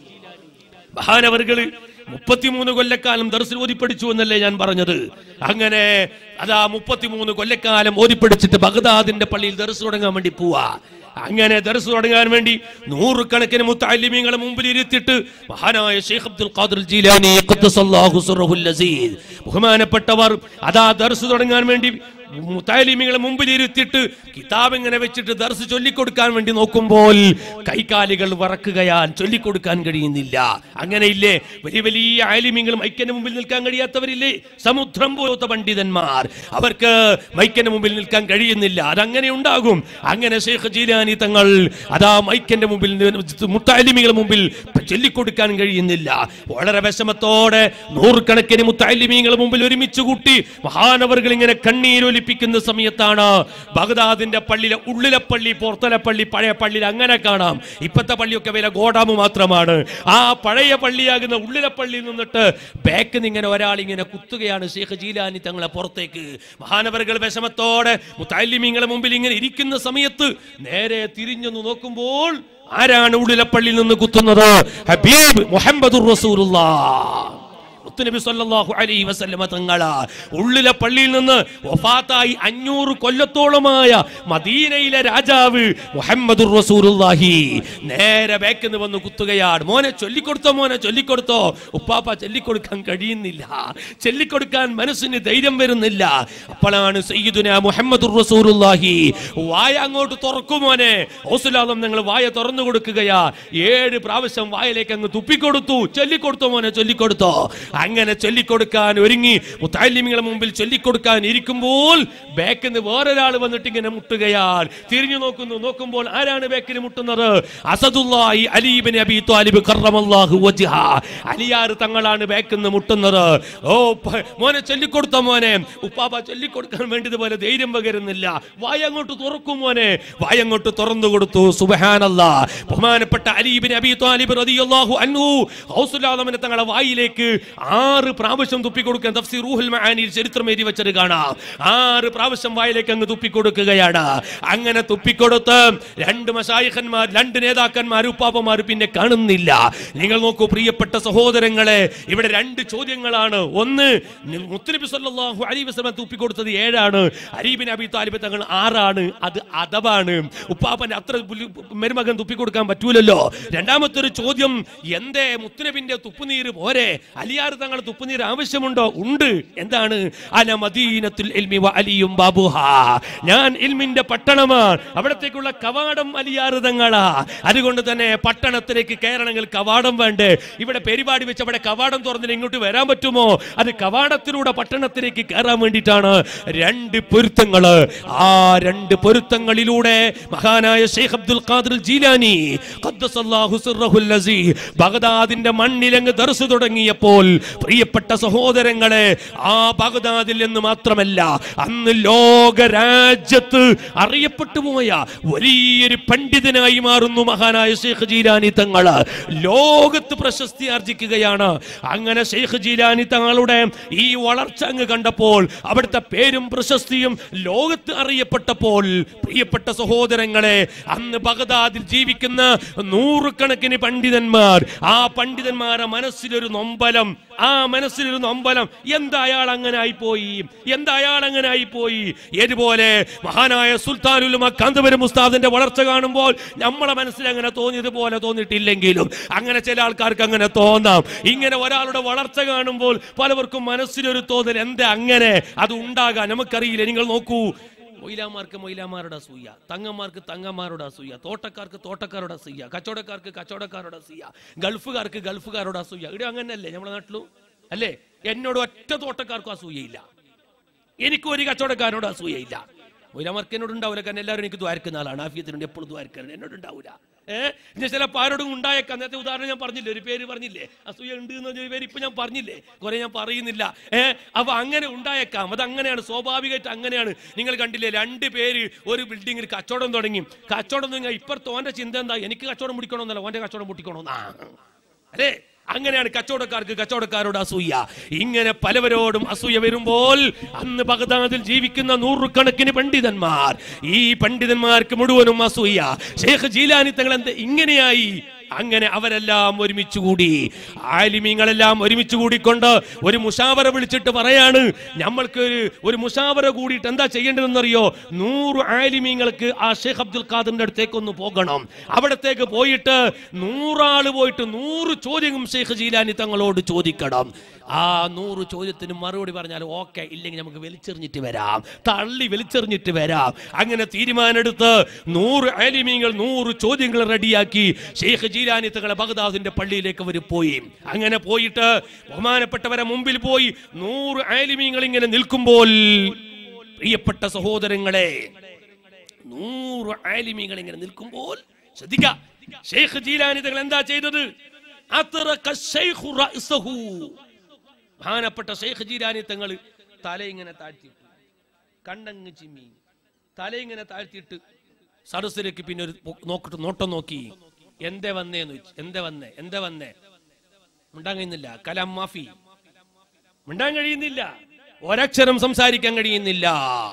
മഹാനവറുകള് മുപ്പത്തിമൂന്ന് കൊല്ലക്കാലം ദർശനം ഓതിപ്പടിച്ചു എന്നല്ലേ ഞാൻ പറഞ്ഞത് അങ്ങനെ അതാ മുപ്പത്തിമൂന്ന് കൊല്ലക്കാലം ഓതിപ്പടിച്ചിട്ട് ബഗ്ദാദിന്റെ പള്ളിയിൽ ദർശനം തുടങ്ങാൻ വേണ്ടി പോവാ അങ്ങനെ ദർസ് തുടങ്ങാൻ വേണ്ടി നൂറുകണക്കിന് മുത്താലിമീങ്ങളെ മുമ്പിൽ ഇരുത്തിയിട്ട് മഹാനായ ഷെയ്ഖ് അബ്ദുൽ ഖാദിർ ജീലാനി ഖദ്ദസല്ലാഹു സിർറഹുൽ അസീസ് ബഹുമാനപ്പെട്ടവർ അതാ ദർസ് തുടങ്ങാൻ വേണ്ടി മുത്താലിമികളെ മുമ്പിൽ ഇരുത്തിയിട്ട് കിതാബ് ഇങ്ങനെ വെച്ചിട്ട് ദർസ് ചൊല്ലിക്കൊടുക്കാൻ വേണ്ടി നോക്കുമ്പോൾ കൈകാലുകൾ വറക്കുകയാൽ ചൊല്ലിക്കൊടുക്കാൻ കഴിയുന്നില്ല അങ്ങനെയില്ലേ വലിയ വലിയ ആലിമ്യങ്ങൾ മൈക്കന്റെ മുമ്പിൽ നിൽക്കാൻ കഴിയാത്തവരില്ലേ സമുദ്രം പോലത്തെ പണ്ഡിതന്മാർ അവർക്ക് മൈക്കന്റെ മുമ്പിൽ നിൽക്കാൻ കഴിയുന്നില്ല അതങ്ങനെ ഉണ്ടാകും അങ്ങനെ ഷെയ്ഖ് ജീലാനി തങ്ങൾ അതാ മൈക്കന്റെ മുമ്പിൽ മുത്താലിമികളുടെ മുമ്പിൽ ചൊല്ലിക്കൊടുക്കാൻ കഴിയുന്നില്ല വളരെ വിഷമത്തോടെ നൂറുകണക്കിന് മുത്താലിമീങ്ങളുടെ മുമ്പിൽ ഒരുമിച്ച് കൂട്ടി മഹാനവറുകൾ ഇങ്ങനെ കണ്ണീരൊലിപ്പിക്കുന്ന സമയത്താണ് ബഗ്ദാദിന്റെ പള്ളിയിലെ ഉള്ളിലെ പള്ളി പുറത്തലെ പള്ളി പഴയ പള്ളിയിൽ അങ്ങനെ കാണാം ഇപ്പത്തെ പള്ളിയൊക്കെ വില ഗോഡാമ് മാത്രമാണ് ആ പഴയ പള്ളിയാകുന്ന ഉള്ളിലെ പള്ളിയിൽ നിന്നിട്ട് ബാക്കിൽ നിന്ന് ഇങ്ങനെ ഒരാൾ ഇങ്ങനെ കുത്തുകയാണ് ഷെയ്ഖ് ജീലാനി തങ്ങളെ പുറത്തേക്ക് മഹാനവറുകൾ വിഷമത്തോടെ മുത്താലിമീങ്ങളെ മുമ്പിൽ ഇങ്ങനെ ഇരിക്കുന്ന സമയത്ത് നേരെ തിരിഞ്ഞൊന്ന് നോക്കുമ്പോൾ ആരാണ് ഉള്ളിലെ പള്ളിയിൽ നിന്ന് കുത്തുന്നത് ഹബീബ് മുഹമ്മദുർ റസൂലുള്ളാഹ് മുത്തുനബി സല്ലല്ലാഹു അലൈഹി വസല്ലമ തങ്ങള ഉള്ളിലെ പള്ളിയിൽ നിന്ന് വഫാത്തായി അഞ്ഞൂറ് കൊല്ലത്തോളമായ മദീനയിലെ രാജാവ് മുഹമ്മദുർ റസൂലുള്ളാഹി നേരെ ബാക്കിൽ വന്ന് കുത്തുകയാണ് മോനെ ചൊല്ലിക്കൊടുത്തോ മോനെ ചൊല്ലിക്കൊടുത്തോ ഉപ്പാപ്പ ചൊല്ലിക്കൊടുക്കാൻ കഴിയുന്നില്ല ചൊല്ലിക്കൊടുക്കാൻ മനസ്സിന് ധൈര്യം വരുന്നില്ല അപ്പോഴാണ് സയ്യിദുന മുഹമ്മദുർ റസൂലുള്ളാഹി വായ അങ്ങോട്ട് തുറക്കും മോനെ ഓസുലാദം നിങ്ങൾ വായ തുറന്നു കൊടുക്കുകയാ ഏഴ് പ്രാവശ്യം വായിലേക്ക് അങ്ങ് തുപ്പിക്കൊടുത്തു ചൊല്ലിക്കൊടുത്തോ മോനെ ചൊല്ലിക്കൊടുത്തോ അങ്ങനെ ചൊല്ലിക്കൊടുക്കാൻ ഒരുങ്ങി മുത്താലിമികളെ മുമ്പിൽ ചൊല്ലിക്കൊടുക്കാൻ ഇരിക്കുമ്പോൾ ബാക്കിൽ നിന്ന് വേറൊരാൾ വന്നിട്ട് ഇങ്ങനെ മുട്ടുകയാൽ തിരിഞ്ഞു നോക്കുന്നു നോക്കുമ്പോൾ ആരാണ് ബാക്കിൽ മുട്ടുന്നത് അസദുല്ലാഹി അലീബിൻ അബി ത്വാലിബ് കറമല്ലാഹു വജ്ഹ അലിയാർ തങ്ങളാണ് ബാക്കിൽ നിന്ന് മുട്ടുന്നത് ഓ പ- മോനെ ചൊല്ലിക്കൊടുത്ത മോനെ ഉപ്പാപ്പ ചൊല്ലിക്കൊടുക്കാൻ വേണ്ടതുപോലെ ധൈര്യം പകരുന്നില്ല വായ അങ്ങോട്ട് തുറക്കും മോനെ വായ അങ്ങോട്ട് തുറന്നു കൊടുത്തു സുബഹാനല്ല ബഹുമാനപ്പെട്ട അലീബിൻ അബി ത്വാലിബ് റളിയല്ലാഹു അൻഹു ഹൗസുല്ലാദമനെ തങ്ങളെ വായിലേക്ക് ആറ് പ്രാവശ്യം തുപ്പിക്കൊടുക്കാൻ തഫ്സീർ റൂഹുൽ മആനിയിൽ ചരിത്രം എഴുതി വെച്ചത് കാണാം ആറ് പ്രാവശ്യം വായിലേക്ക് അങ്ങ് തുപ്പിക്കൊടുക്കുകയാണ് അങ്ങനെ തുപ്പിക്കൊടുത്ത് രണ്ട് മശായിഖന്മാർ രണ്ട് നേതാക്കന്മാർ ഉപ്പാപ്പമാർ പിന്നെ കാണുന്നില്ല നിങ്ങൾ നോക്കൂ പ്രിയപ്പെട്ട സഹോദരങ്ങളെ ഇവിടെ രണ്ട് ചോദ്യങ്ങളാണ് ഒന്ന് മുത്തനബി സല്ലല്ലാഹു അലൈഹി വസല്ലം തുപ്പിക്കൊടുത്തത് ഏഴാണ് അരീബിൻ അബി താലിബ് തങ്ങൾ ആറാണ് അത് അദബാണ് ഉപ്പാപ്പന്റെ അത്ര പുലി- മരുമകൻ തുപ്പിക്കൊടുക്കാൻ പറ്റൂലല്ലോ രണ്ടാമത്തെ ഒരു ചോദ്യം എന്തേ മുത്തുനബിന്റെ തുപ്പുനീര് പോരെ അലിയാർ തങ്ങൾ തുപ്പുനീര് ആവശ്യമുണ്ടോ ഉണ്ട് എന്താണ് അന മദീനത്തുൽ ഇൽമി വ അലിയും ബാബുഹ ഞാൻ ഇൽമിന്റെ പട്ടണമാണ് അവിടത്തേക്കുള്ള കവാടം അലിയാർ തങ്ങളാ അതുകൊണ്ട് തന്നെ പട്ടണത്തിലേക്ക് കയറണമെങ്കിൽ കവാടം വേണ്ടേ ഇവിടെ പരിപാടി വെച്ച് അവിടെ കവാടം തുറന്നിട്ട് ഇങ്ങോട്ട് വരാൻ പറ്റുമോ അത് കവാടത്തിലൂടെ പട്ടണത്തിലേക്ക് കയറാൻ വേണ്ടിയിട്ടാണ് രണ്ട് പൊരുത്തങ്ങള് ആ രണ്ട് പൊരുത്തങ്ങളിലൂടെ മഹാനായ ഷെയ്ഖ് അബ്ദുൽ ഖാദിർ ജീലാനി ഖദ്ദസല്ലാഹു സിർറഹുൽ അസീ ബഗ്ദാദിന്റെ മണ്ണിലങ്ങ് ദർസ് തുടങ്ങിയപ്പോൾ പ്രിയപ്പെട്ട സഹോദരങ്ങളെ ആ ബഗ്ദാദിൽ എന്ന് മാത്രമല്ല അന്ന് ലോക രാജ്യത്ത് അറിയപ്പെട്ടു പോയ വലിയൊരു പണ്ഡിതനായി മാറുന്നു മഹാനായ ഷെയ്ഖ് ജീലാനി തങ്ങള് ലോകത്ത് പ്രശസ്തി ആർജിക്കുകയാണ് അങ്ങനെ ഷെയ്ഖ് ജീലാനി തങ്ങളുടെ ഈ വളർച്ച അങ്ങ് കണ്ടപ്പോൾ അവിടുത്തെ പേരും പ്രശസ്തിയും ലോകത്ത് അറിയപ്പെട്ടപ്പോൾ പ്രിയപ്പെട്ട സഹോദരങ്ങളെ അന്ന് ബഗ്ദാദിൽ ജീവിക്കുന്ന നൂറുകണക്കിന് പണ്ഡിതന്മാർ ആ പണ്ഡിതന്മാരുടെ മനസ്സിലൊരു നൊമ്പലം ആ മനസ്സിലൊരു നൊമ്പലം എന്താ അയാൾ അങ്ങനെ ആയിപ്പോയി എന്താ അയാൾ അങ്ങനെ ആയിപ്പോയി ഏതുപോലെ മഹാനായ സുൽത്താനുലുമ കാന്തപുരം ഉസ്താദിന്റെ വളർച്ച കാണുമ്പോൾ നമ്മളെ മനസ്സിൽ അങ്ങനെ തോന്നിയതുപോലെ തോന്നിയിട്ടില്ലെങ്കിലും അങ്ങനെ ചില ആൾക്കാർക്ക് അങ്ങനെ തോന്നാം ഇങ്ങനെ ഒരാളുടെ വളർച്ച കാണുമ്പോൾ പലവർക്കും മനസ്സിലൊരു തോന്നൽ എന്താ അങ്ങനെ അത് ഉണ്ടാകാൻ നമുക്കറിയില്ല നിങ്ങൾ നോക്കൂ മൊയിലാമാർക്ക് മൊയിലാമാരുടെ അസൂയ തങ്ങന്മാർക്ക് തങ്ങന്മാരുടെ അസൂയ തോട്ടക്കാർക്ക് തോട്ടക്കാരുടെ അസൂയ കച്ചവടക്കാർക്ക് കച്ചവടക്കാരുടെ അസൂയ ഗൾഫുകാർക്ക് ഗൾഫുകാരുടെ അസൂയ ഇവിടെ അങ്ങനെയല്ലേ നമ്മുടെ നാട്ടിലും അല്ലേ എന്നോട് ഒറ്റ തോട്ടക്കാർക്കും അസൂയയില്ല എനിക്ക് ഒരു കച്ചവടക്കാരനോട് അസൂയയില്ല മൊയിലാമാർക്ക് എന്നോട് ഉണ്ടാവില്ല കാരണം എല്ലാവരും എനിക്ക് ദ്വാരക്കുന്ന ആളാണ് ആഫിയത്തിനുണ്ട് എപ്പോഴും ദ്വാരക്കാരൻ എന്നോട് ഉണ്ടാവില്ല ഏഹ് ഇനി ചിലപ്പോൾ ആരോടും ഉണ്ടായേക്കാം നേരത്തെ ഉദാഹരണം ഞാൻ പറഞ്ഞില്ലേ ഒരു പേര് പറഞ്ഞില്ലേ അസൂയ ഉണ്ട് എന്ന് പറഞ്ഞ ഒരു പേര് ഇപ്പൊ ഞാൻ പറഞ്ഞില്ലേ കുറെ ഞാൻ പറയുന്നില്ല ഏഹ് അപ്പൊ അങ്ങനെ ഉണ്ടായേക്കാം അത് അങ്ങനെയാണ് സ്വാഭാവികമായിട്ട് അങ്ങനെയാണ് നിങ്ങൾ കണ്ടില്ലേ രണ്ട് പേര് ഒരു ബിൽഡിങ്ങിൽ കച്ചവടം തുടങ്ങി കച്ചവടം തുടങ്ങി ഇപ്പുറത്ത് ഓന്റെ ചിന്ത എന്താ എനിക്ക് കച്ചവടം പിടിക്കണമെന്നല്ല ഓന്റെ കച്ചവടം പൊട്ടിക്കണമെന്നാ അല്ലേ അങ്ങനെയാണ് കച്ചവടക്കാർക്ക് കച്ചവടക്കാരോട് അസൂയ ഇങ്ങനെ പലവരോടും അസൂയ വരുമ്പോൾ അന്ന് ബഗ്ദാദിൽ ജീവിക്കുന്ന നൂറുകണക്കിന് പണ്ഡിതന്മാർ ഈ പണ്ഡിതന്മാർക്ക് മുഴുവനും അസൂയ ഷേഖ് ജീലാനി തങ്ങൾ എന്ത് ഇങ്ങനെയായി അങ്ങനെ അവരെല്ലാം ഒരുമിച്ച് കൂടി ആലിമീങ്ങളെല്ലാം ഒരുമിച്ച് കൂടിക്കൊണ്ട് ഒരു മുഷാവറ വിളിച്ചിട്ട് പറയാണ് നമ്മൾക്ക് ഒരു ഒരു മുഷാവറ കൂടിയിട്ട് എന്താ ചെയ്യേണ്ടതെന്നറിയോ നൂറ് ആലിമീങ്ങൾക്ക് ആ ഷേഖ് അബ്ദുൽ ഖാദറിന്റെ അടുത്തേക്ക് ഒന്ന് പോകണം അവിടത്തേക്ക് പോയിട്ട് നൂറാള് പോയിട്ട് നൂറ് ചോദ്യവും ഷേഖ് ജീലാനി തങ്ങളോട് ചോദിക്കണം ആ നൂറ് ചോദ്യത്തിന് മറുപടി പറഞ്ഞാൽ ഓക്കെ ഇല്ലെങ്കിൽ നമുക്ക് വലിച്ചെറിഞ്ഞിട്ട് വരാം തള്ളി വലിച്ചെറിഞ്ഞിട്ട് വരാം അങ്ങനെ തീരുമാനമെടുത്ത് നൂറ് ആലിമീങ്ങൾ നൂറ് ചോദ്യങ്ങൾ റെഡിയാക്കി ഷെയ്ഖ് ജീലാനി തങ്ങളെ ബഗ്ദാദിന്റെ പള്ളിയിലേക്ക് അവർ പോയി അങ്ങനെ പോയിട്ട് ബഹുമാനപ്പെട്ടവരെ മുമ്പിൽ പോയി നൂറ് ആലിമീങ്ങൾ ഇങ്ങനെ നിൽക്കുമ്പോൾ പ്രിയപ്പെട്ട സഹോദരങ്ങളെ നൂറ് ആലിമീങ്ങൾ ഇങ്ങനെ നിൽക്കുമ്പോൾ ശ്രദ്ധിക്ക ഷെയ്ഖ് ജീലാനി തങ്ങൾ എന്താ ചെയ്തത് അത്രക ശൈഖു റഅ്സഹു. ബഹുമാനപ്പെട്ട ഷെയ്ഖ് ജീലാനി തങ്ങൾ തല ഇങ്ങനെ താഴ്ത്തിയിട്ടു കണ്ടങ്ങ് ചിമ്മി തല ഇങ്ങനെ താഴ്ത്തിയിട്ട് സരസിലേക്ക് പിന്നെ ഒരു പൊ- നോക്കിട്ട് നോട്ടം നോക്കി എന്തേ വന്നേന്ന് ചോദിച്ചു എന്തേ വന്നേ എന്തേ വന്നേ മിണ്ടാൻ കഴിയുന്നില്ല കലാം മാഫി മിണ്ടാൻ കഴിയുന്നില്ല ഒരക്ഷരം സംസാരിക്കാൻ കഴിയുന്നില്ല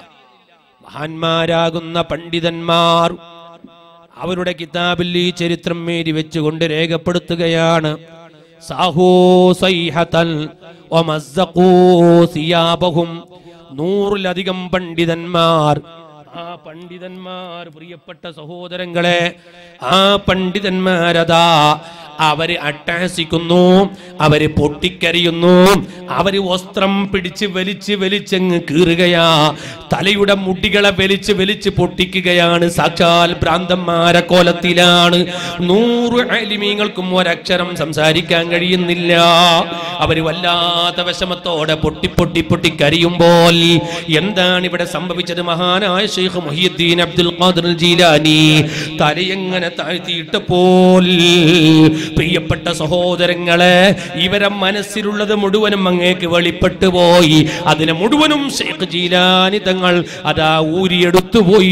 മഹാന്മാരാകുന്ന പണ്ഡിതന്മാർ അവരുടെ കിതാബിൽ ഈ ചരിത്രം മേരി വെച്ചുകൊണ്ട് രേഖപ്പെടുത്തുകയാണ് സാഹൂ സൈഹതൻ വമസ്സഖൂ സിയാബഹും നൂറിലധികം പണ്ഡിതന്മാർ ആ പണ്ഡിതന്മാർ പ്രിയപ്പെട്ട സഹോദരങ്ങളെ ആ പണ്ഡിതന്മാരതാ അവര് അട്ടാസിക്കുന്നു അവര് പൊട്ടിക്കരിയുന്നു അവര് വസ്ത്രം പിടിച്ച് വലിച്ച് വലിച്ചങ്ങ് കീറുകയാ തലയുടെ മുടികളെ വലിച്ച് വലിച്ച് പൊട്ടിക്കുകയാണ് സാക്ഷാൽ ഭ്രാന്തന്മാരെ കോലത്തിലാണ് നൂറ് അലിമീങ്ങൾക്കും ഒരക്ഷരം സംസാരിക്കാൻ കഴിയുന്നില്ല അവര് വല്ലാത്ത വിഷമത്തോടെ പൊട്ടി പൊട്ടി പൊട്ടി കരിയുമ്പോൾ എന്താണ് ഇവിടെ സംഭവിച്ചത് മഹാനായ ഷെയ്ഖ് മുഹിയുദ്ദീൻ അബ്ദുൽ ഖാദിർ ജീലാനി തലയെങ്ങനെ താഴ്ത്തിയിട്ടപ്പോൾ പ്രിയപ്പെട്ട സഹോദരങ്ങളെ ഇവരെ മനസ്സിലുള്ളത് മുഴുവനും അങ്ങേക്ക് വെളിപ്പെട്ടു പോയി അതിനെ മുഴുവനും ഷെയ്ഖ് ജീലാനി തങ്ങൾ അതാ ഊരിയെടുത്തു പോയി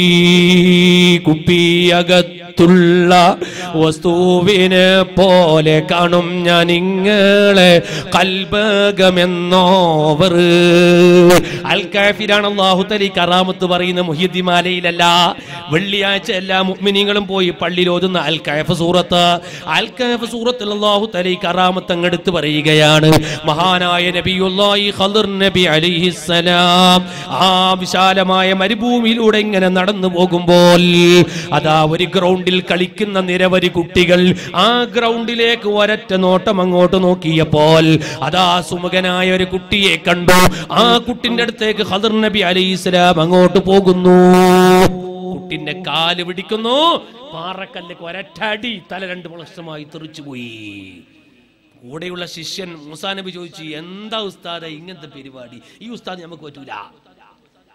കുപ്പിയകത്തുള്ള വസ്തുവിനെ പോലെ കാണും ഞാൻ ഇങ്ങളെ കൽബകമെന്നോവർ അൽ കാഫിരാണ് അള്ളാഹു തലി കറാമത്ത് പറയുന്ന മുഹിദ്ദിമാലയിലല്ല വെള്ളിയാഴ്ച എല്ലാ മുഅ്മിനീങ്ങളും പോയി പള്ളിയിൽ ഓതുന്ന അൽ കൈഫ് സൂറത്ത് അൽ കൈഫ് സൂറത്തിൽ അള്ളാഹു തലി കറാമത്ത് അങ്ങെടുത്ത് പറയുകയാണ് മഹാനായ നബിയുള്ളാഹി ഖദർ നബി അലൈഹിസ്സലാം ആ വിശാലമായ മരുഭൂമിയിലൂടെ ഇങ്ങനെ നടന്നു പോകുമ്പോൾ അതാ ഒരു ഗ്രൗണ്ടിൽ കളിക്കുന്ന നിരവധി കുട്ടികൾ ആ ഗ്രൗണ്ടിലേക്ക് ഒരൊറ്റ നോട്ടം അങ്ങോട്ട് നോക്കിയപ്പോൾ അതാ സുമുഖനായ ഒരു കുട്ടിയെ കണ്ടു ആ കുട്ടിന്റെ അടുത്തേക്ക് ഖദർ നബി അലൈഹിസ്സലാം അങ്ങോട്ട് പോകുന്നു കുട്ടിന്റെ കാല് പിടിക്കുന്നു പാറക്കല്ലേക്ക് ഒരറ്റടി തല രണ്ട് പ്രശ്നമായി തെറിച്ചുപോയി കൂടെയുള്ള ശിഷ്യൻ മൂസാ നബി ചോദിച്ചു എന്താ ഉസ്താദ ഇങ്ങനത്തെ പരിപാടി ഈ ഉസ്താദ് നമുക്ക് പറ്റൂല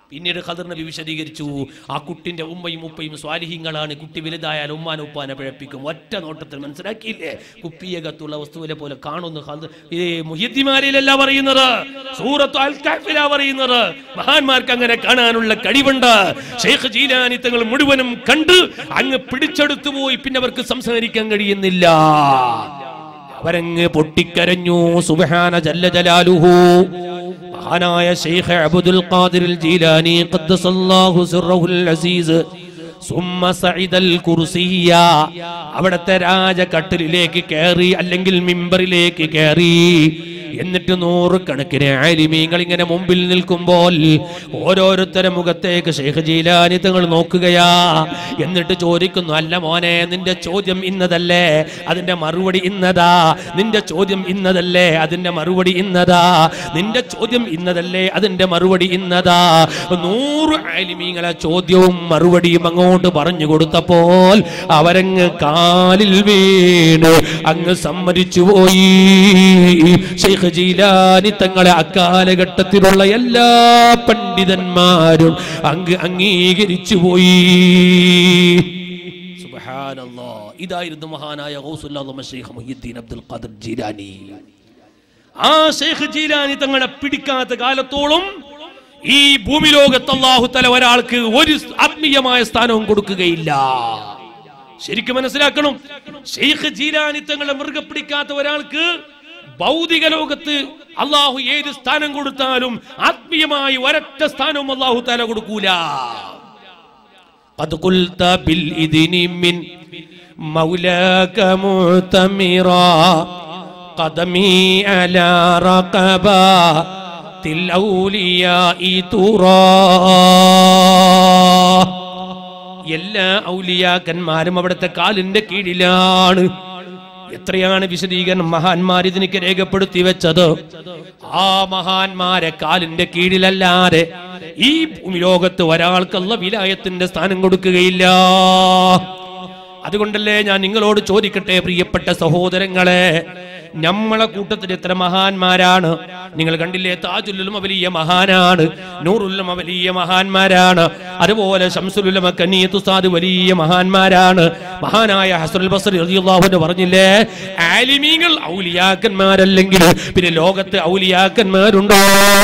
പിന്നീട് ഖദർ നബി വിശദീകരിച്ചു ആ കുട്ടിന്റെ ഉമ്മയും ഉപ്പയും സ്വാലിഹ്യങ്ങളാണ് കുട്ടി വലുതായാൽ ഉമ്മാൻ ഉപ്പാനെ പിഴപ്പിക്കും ഒറ്റ നോട്ടത്തിൽ മനസ്സിലാക്കിയില്ലേ കുപ്പിയകത്തുള്ള വസ്തുവിനെ പോലെ കാണുന്നു ഖദർ ഈ മുഹിദ്ദിമാരിലല്ല പറയുന്നത് സൂറത്ത് അൽ കഹ്ഫിലാ പറയുന്നത് മഹാന്മാർക്ക് അങ്ങനെ കാണാനുള്ള കഴിവുണ്ട് ഷെയ്ഖ് ജീലാനി തങ്ങൾ മുഴുവനും കണ്ട് അങ്ങ് പിടിച്ചെടുത്തു പോയി പിന്നെ അവർക്ക് സംസാരിക്കാൻ കഴിയുന്നില്ല അവരങ്ങ് പൊട്ടിക്കരഞ്ഞു സുബ്ഹാന ജല്ല ജലാലുഹു മഹാനായ ഷെയ്ഖ് അബ്ദുൽ ഖാദിർ ജീലാനി ഖദ്ദസല്ലാഹു സിർറഹുൽ അസീസ് സുമ്മ സഇദൽ കുർസിയ അവിടത്തെ രാജകട്ടിലേക്ക് കയറി അല്ലെങ്കിൽ മിമ്പറിലേക്ക് കയറി എന്നിട്ട് നൂറുകണക്കിന് ആലിമീങ്ങൾ ഇങ്ങനെ മുമ്പിൽ നിൽക്കുമ്പോൾ ഓരോരുത്തരുടെ മുഖത്തേക്ക് ഷെയ്ഖ് ജീലാനി തങ്ങൾ നോക്കുകയാ എന്നിട്ട് ചോദിക്കുന്നു അല്ല മോനെ നിന്റെ ചോദ്യം ഇന്നതല്ലേ അതിന്റെ മറുപടി ഇന്നതാ നിന്റെ ചോദ്യം ഇന്നതല്ലേ അതിന്റെ മറുപടി ഇന്നതാ നിന്റെ ചോദ്യം ഇന്നതല്ലേ അതിന്റെ മറുപടി ഇന്നതാ നൂറ് ആലിമീങ്ങളെ ചോദ്യവും മറുപടിയും അങ്ങോട്ട് പറഞ്ഞു കൊടുത്തപ്പോൾ അവരങ്ങ് കാലിൽ വീണ് അങ്ങ് സമ്മതിച്ചു പോയി ഷെയ്ഖ് ജീലാനി തങ്ങളെ അക്കാലഘട്ടത്തിലുള്ള എല്ലാ പണ്ഡിതന്മാരും അങ്ങ് അംഗീകരിച്ചു പോയി സുബ്ഹാനല്ലാ. ഇതായിരുന്നു മഹാനായ ഗൗസുല്ലാഹ് Shaikh Muhyiddin Abdul Qadir Jilani ആ ഷെയ്ഖ് ജീലാനി തങ്ങളെ പിടിക്കാത്ത കാലത്തോളം ഈ ഭൂമി ലോകത്ത് അള്ളാഹു തല ഒരാൾക്ക് ഒരു ആത്മീയമായ സ്ഥാനവും കൊടുക്കുകയില്ല ശരിക്കും മനസ്സിലാക്കണം ഷെയ്ഖ് ജീലാനി തങ്ങളെ മൃഗ പിടിക്കാത്ത ഒരാൾക്ക് ഭൗതിക ലോകത്ത് അള്ളാഹു ഏത് സ്ഥാനം കൊടുത്താലും ആത്മീയമായി ഒരൊറ്റ സ്ഥാനവും അള്ളാഹു തല കൊടുക്കൂല قد قلت بالإذن من مولاك معتمرا قدمي على رقبات الأولياء ترى എല്ലാ ഔലിയാക്കന്മാരും അവിടുത്തെ കാലിന്റെ കീഴിലാണ് എത്രയാണ് വിശദീകരണം മഹാന്മാർ ഇതിനൊക്കെ രേഖപ്പെടുത്തി വെച്ചത് ആ മഹാന്മാരെ കാലിന്റെ കീഴിലല്ലാതെ ഈ ഭൂമി ലോകത്ത് ഒരാൾക്കുള്ള വിലായത്തിന്റെ സ്ഥാനം കൊടുക്കുകയില്ല അതുകൊണ്ടല്ലേ ഞാൻ നിങ്ങളോട് ചോദിക്കട്ടെ പ്രിയപ്പെട്ട സഹോദരങ്ങളെ നമ്മളെ കൂട്ടത്തിൽ എത്ര മഹാന്മാരാണ് നിങ്ങൾ കണ്ടില്ലേ താജുല്ലുലമ വലിയ മഹാനാണ് നൂറുല്ലമ വലിയ മഹാന്മാരാണ് അതുപോലെ ശംസുലുലമ കന്നീത്തുസാദ് വലിയ മഹാന്മാരാണ് മഹാനായ ഹസറുൽ ബസറി റളിയല്ലാഹു പറഞ്ഞില്ലേ ആലിമീങ്ങൾ ഔലിയാക്കന്മാരല്ലെങ്കിൽ പിന്നെ ലോകത്ത് ഔലിയാക്കന്മാരുണ്ടോ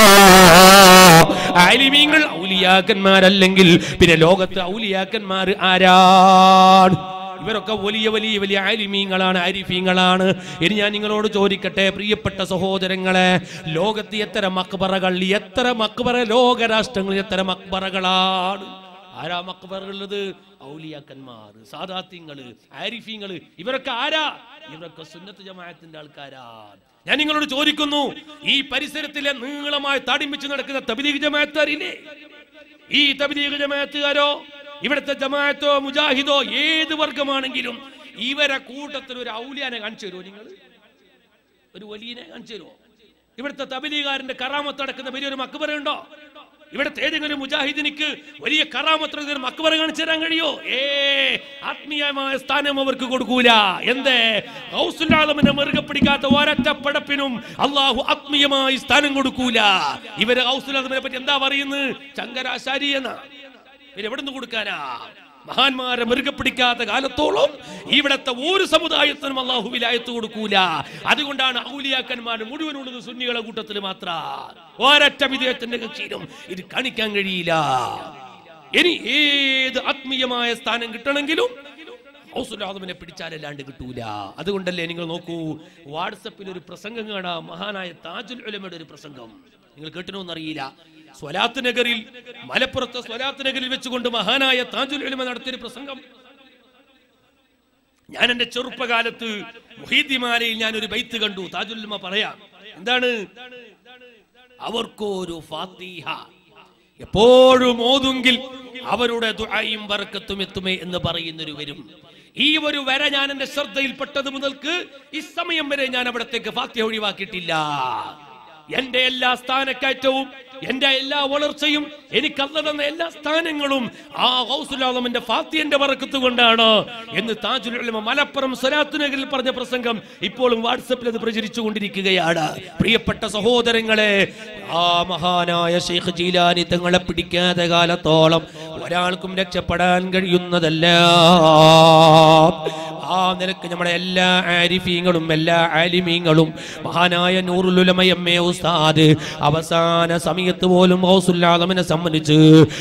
ആലിമീങ്ങൾ ഔലിയാക്കന്മാരല്ലെങ്കിൽ പിന്നെ ലോകത്ത് ഔലിയാക്കന്മാർ ആരാണ് ഇവരൊക്കെ വലിയ വലിയ വലിയ ആലിമീങ്ങളാണ് ആരിഫീങ്ങളാണ് ഇനി ഞാൻ നിങ്ങളോട് ചോദിക്കട്ടെ പ്രിയപ്പെട്ട സഹോദരങ്ങളെ ലോകത്ത് എത്ര മക്ബറകൾ എത്ര മക്ബറ ലോകരാഷ്ട്രങ്ങളിൽ എത്ര മക്ബറകളാണ് ആരാ മക്ബറുള്ളത് ഔലിയാക്കന്മാർ സാദാത്യങ്ങള് ആരിഫീങ്ങള് ഇവരൊക്കെ ആരാ ഇവരൊക്കെ സുന്നത്ത് ജമാഅത്തിന്റെ ആൾക്കാരാണ് ഞാൻ നിങ്ങളോട് ചോദിക്കുന്നു ഈ പരിസരത്തിലെ നീളമായി താടിമ്പിച്ച് നടക്കുന്ന തബലീഗ് ജമാഅത്താരില്ലേ ഈ തബലീഗ് ജമാഅത്തുകാരോ ഇവിടുത്തെ ജമാഅത്തോ മുജാഹിദോ ഏത് വർഗമാണെങ്കിലും ഇവരെ കൂട്ടത്തിൽ ഒരു ഔലിയാനെ കാണിച്ചു തരുമോ നിങ്ങൾ ഒരു വലിയനെ കാണിച്ചു തരുമോ ഇവിടുത്തെ തബലീകാരന്റെ കറാമത്ത് നടക്കുന്ന വലിയൊരു മക്ബറുണ്ടോ ഇവിടുത്തെ ഏതെങ്കിലും മുജാഹിദിനിക്ക് വലിയ കറാമത്ത് മക്ബറ കാണിച്ചു തരാൻ കഴിയോ ഏ ആത്മീയമായ സ്ഥാനം അവർക്ക് കൊടുക്കൂല എന്തേ ഹൗസുലാലമിനെ മുറുകെ പിടിക്കാത്ത ഒരൊറ്റ പടപ്പിനും അള്ളാഹു ആത്മീയമായി സ്ഥാനം കൊടുക്കൂല ഇവര് ഹൗസുലാലമിനെ പറ്റി എന്താ പറയുന്നത് ചങ്കരാശാരി എന്നാ പിന്നെ എവിടെ നിന്ന് കൊടുക്കാനാ മഹാന്മാരെ മുറുകെ പിടിക്കാത്ത കാലത്തോളം ഇവിടത്തെ ഒരു സമുദായത്തിനും അള്ളാഹു വിലായത്ത് കൊടുക്കൂല അതുകൊണ്ടാണ് ഔലിയാക്കന്മാർ മുഴുവനുള്ളത് സുന്നികളെ കൂട്ടത്തിൽ മാത്ര ഒരൊറ്റ വിധേയത്തിന്റെ കക്ഷിയിലും ഇത് കാണിക്കാൻ കഴിയില്ല ഇനി ഏത് ആത്മീയമായ സ്ഥാനം കിട്ടണമെങ്കിലും ഔസുലാദമിനെ പിടിച്ചാലല്ലാണ്ട് കിട്ടൂല അതുകൊണ്ടല്ലേ നിങ്ങൾ നോക്കൂ വാട്സപ്പിൽ ഒരു പ്രസംഗം കാണാം മഹാനായ താജുൽ ഉലമയുടെ ഒരു പ്രസംഗം നിങ്ങൾ കേട്ടിനോന്നറിയില്ല സ്വലാത്ത് നഗറിൽ മലപ്പുറത്തെ സ്വലാത്ത് നഗറിൽ വെച്ചുകൊണ്ട് മഹാനായ താജുൽ ഉലമ നടത്തിയൊരു പ്രസംഗം ഞാൻ എന്റെ ചെറുപ്പകാലത്ത് മുഹീദ്ദിമാലയിൽ ഞാൻ ഒരു ബൈത്ത് കണ്ടു താജുൽ ഉലമ പറയാം എന്താണ് അവർക്കൊരു ഫാത്തിഹ എപ്പോഴും ഓതുങ്കിൽ അവരുടെ ദുആയും ബർക്കത്തും എത്തുമേ എന്ന് പറയുന്നൊരു വരും ഈ ഒരു വര ഞാൻ എന്റെ ശ്രദ്ധയിൽപ്പെട്ടത് മുതൽക്ക് ഈ സമയം വരെ ഞാൻ അവിടത്തേക്ക് ഫാത്തിഹ ഒഴിവാക്കിയിട്ടില്ല എന്റെ എല്ലാ സ്ഥാനക്കയറ്റവും എന്റെ എല്ലാ വളർച്ചയും എനിക്ക് അല്ല തന്ന എല്ലാ സ്ഥാനങ്ങളും ആ ഹൗസുലാലമിന്റെ ഫാത്തിയന്റെ പറക്കത്ത് കൊണ്ടാണ് എന്ന് താജുൽ ഉലമ മലപ്പുറം സ്വലാത്തുനഗരിൽ പറഞ്ഞ പ്രസംഗം ഇപ്പോഴും വാട്സപ്പിൽ അത് പ്രചരിച്ചു കൊണ്ടിരിക്കുകയാണ് പ്രിയപ്പെട്ട സഹോദരങ്ങളെ ആ മഹാനായ ഷെയ്ഖ് ജീലാനി തങ്ങളെ പിടിക്കാത്ത കാലത്തോളം ഒരാൾക്കും രക്ഷപ്പെടാൻ കഴിയുന്നതല്ല ആ നിലക്ക് നമ്മുടെ എല്ലാ ആരിഫീങ്ങളും എല്ലാ ആലിമീങ്ങളും മഹാനായ നൂറുലുലമയമ്മേ ഉസ്താദ് അവസാന സമയത്ത് പോലും ഹൗസുല്ലാദമിനെ സംബന്ധിച്ച്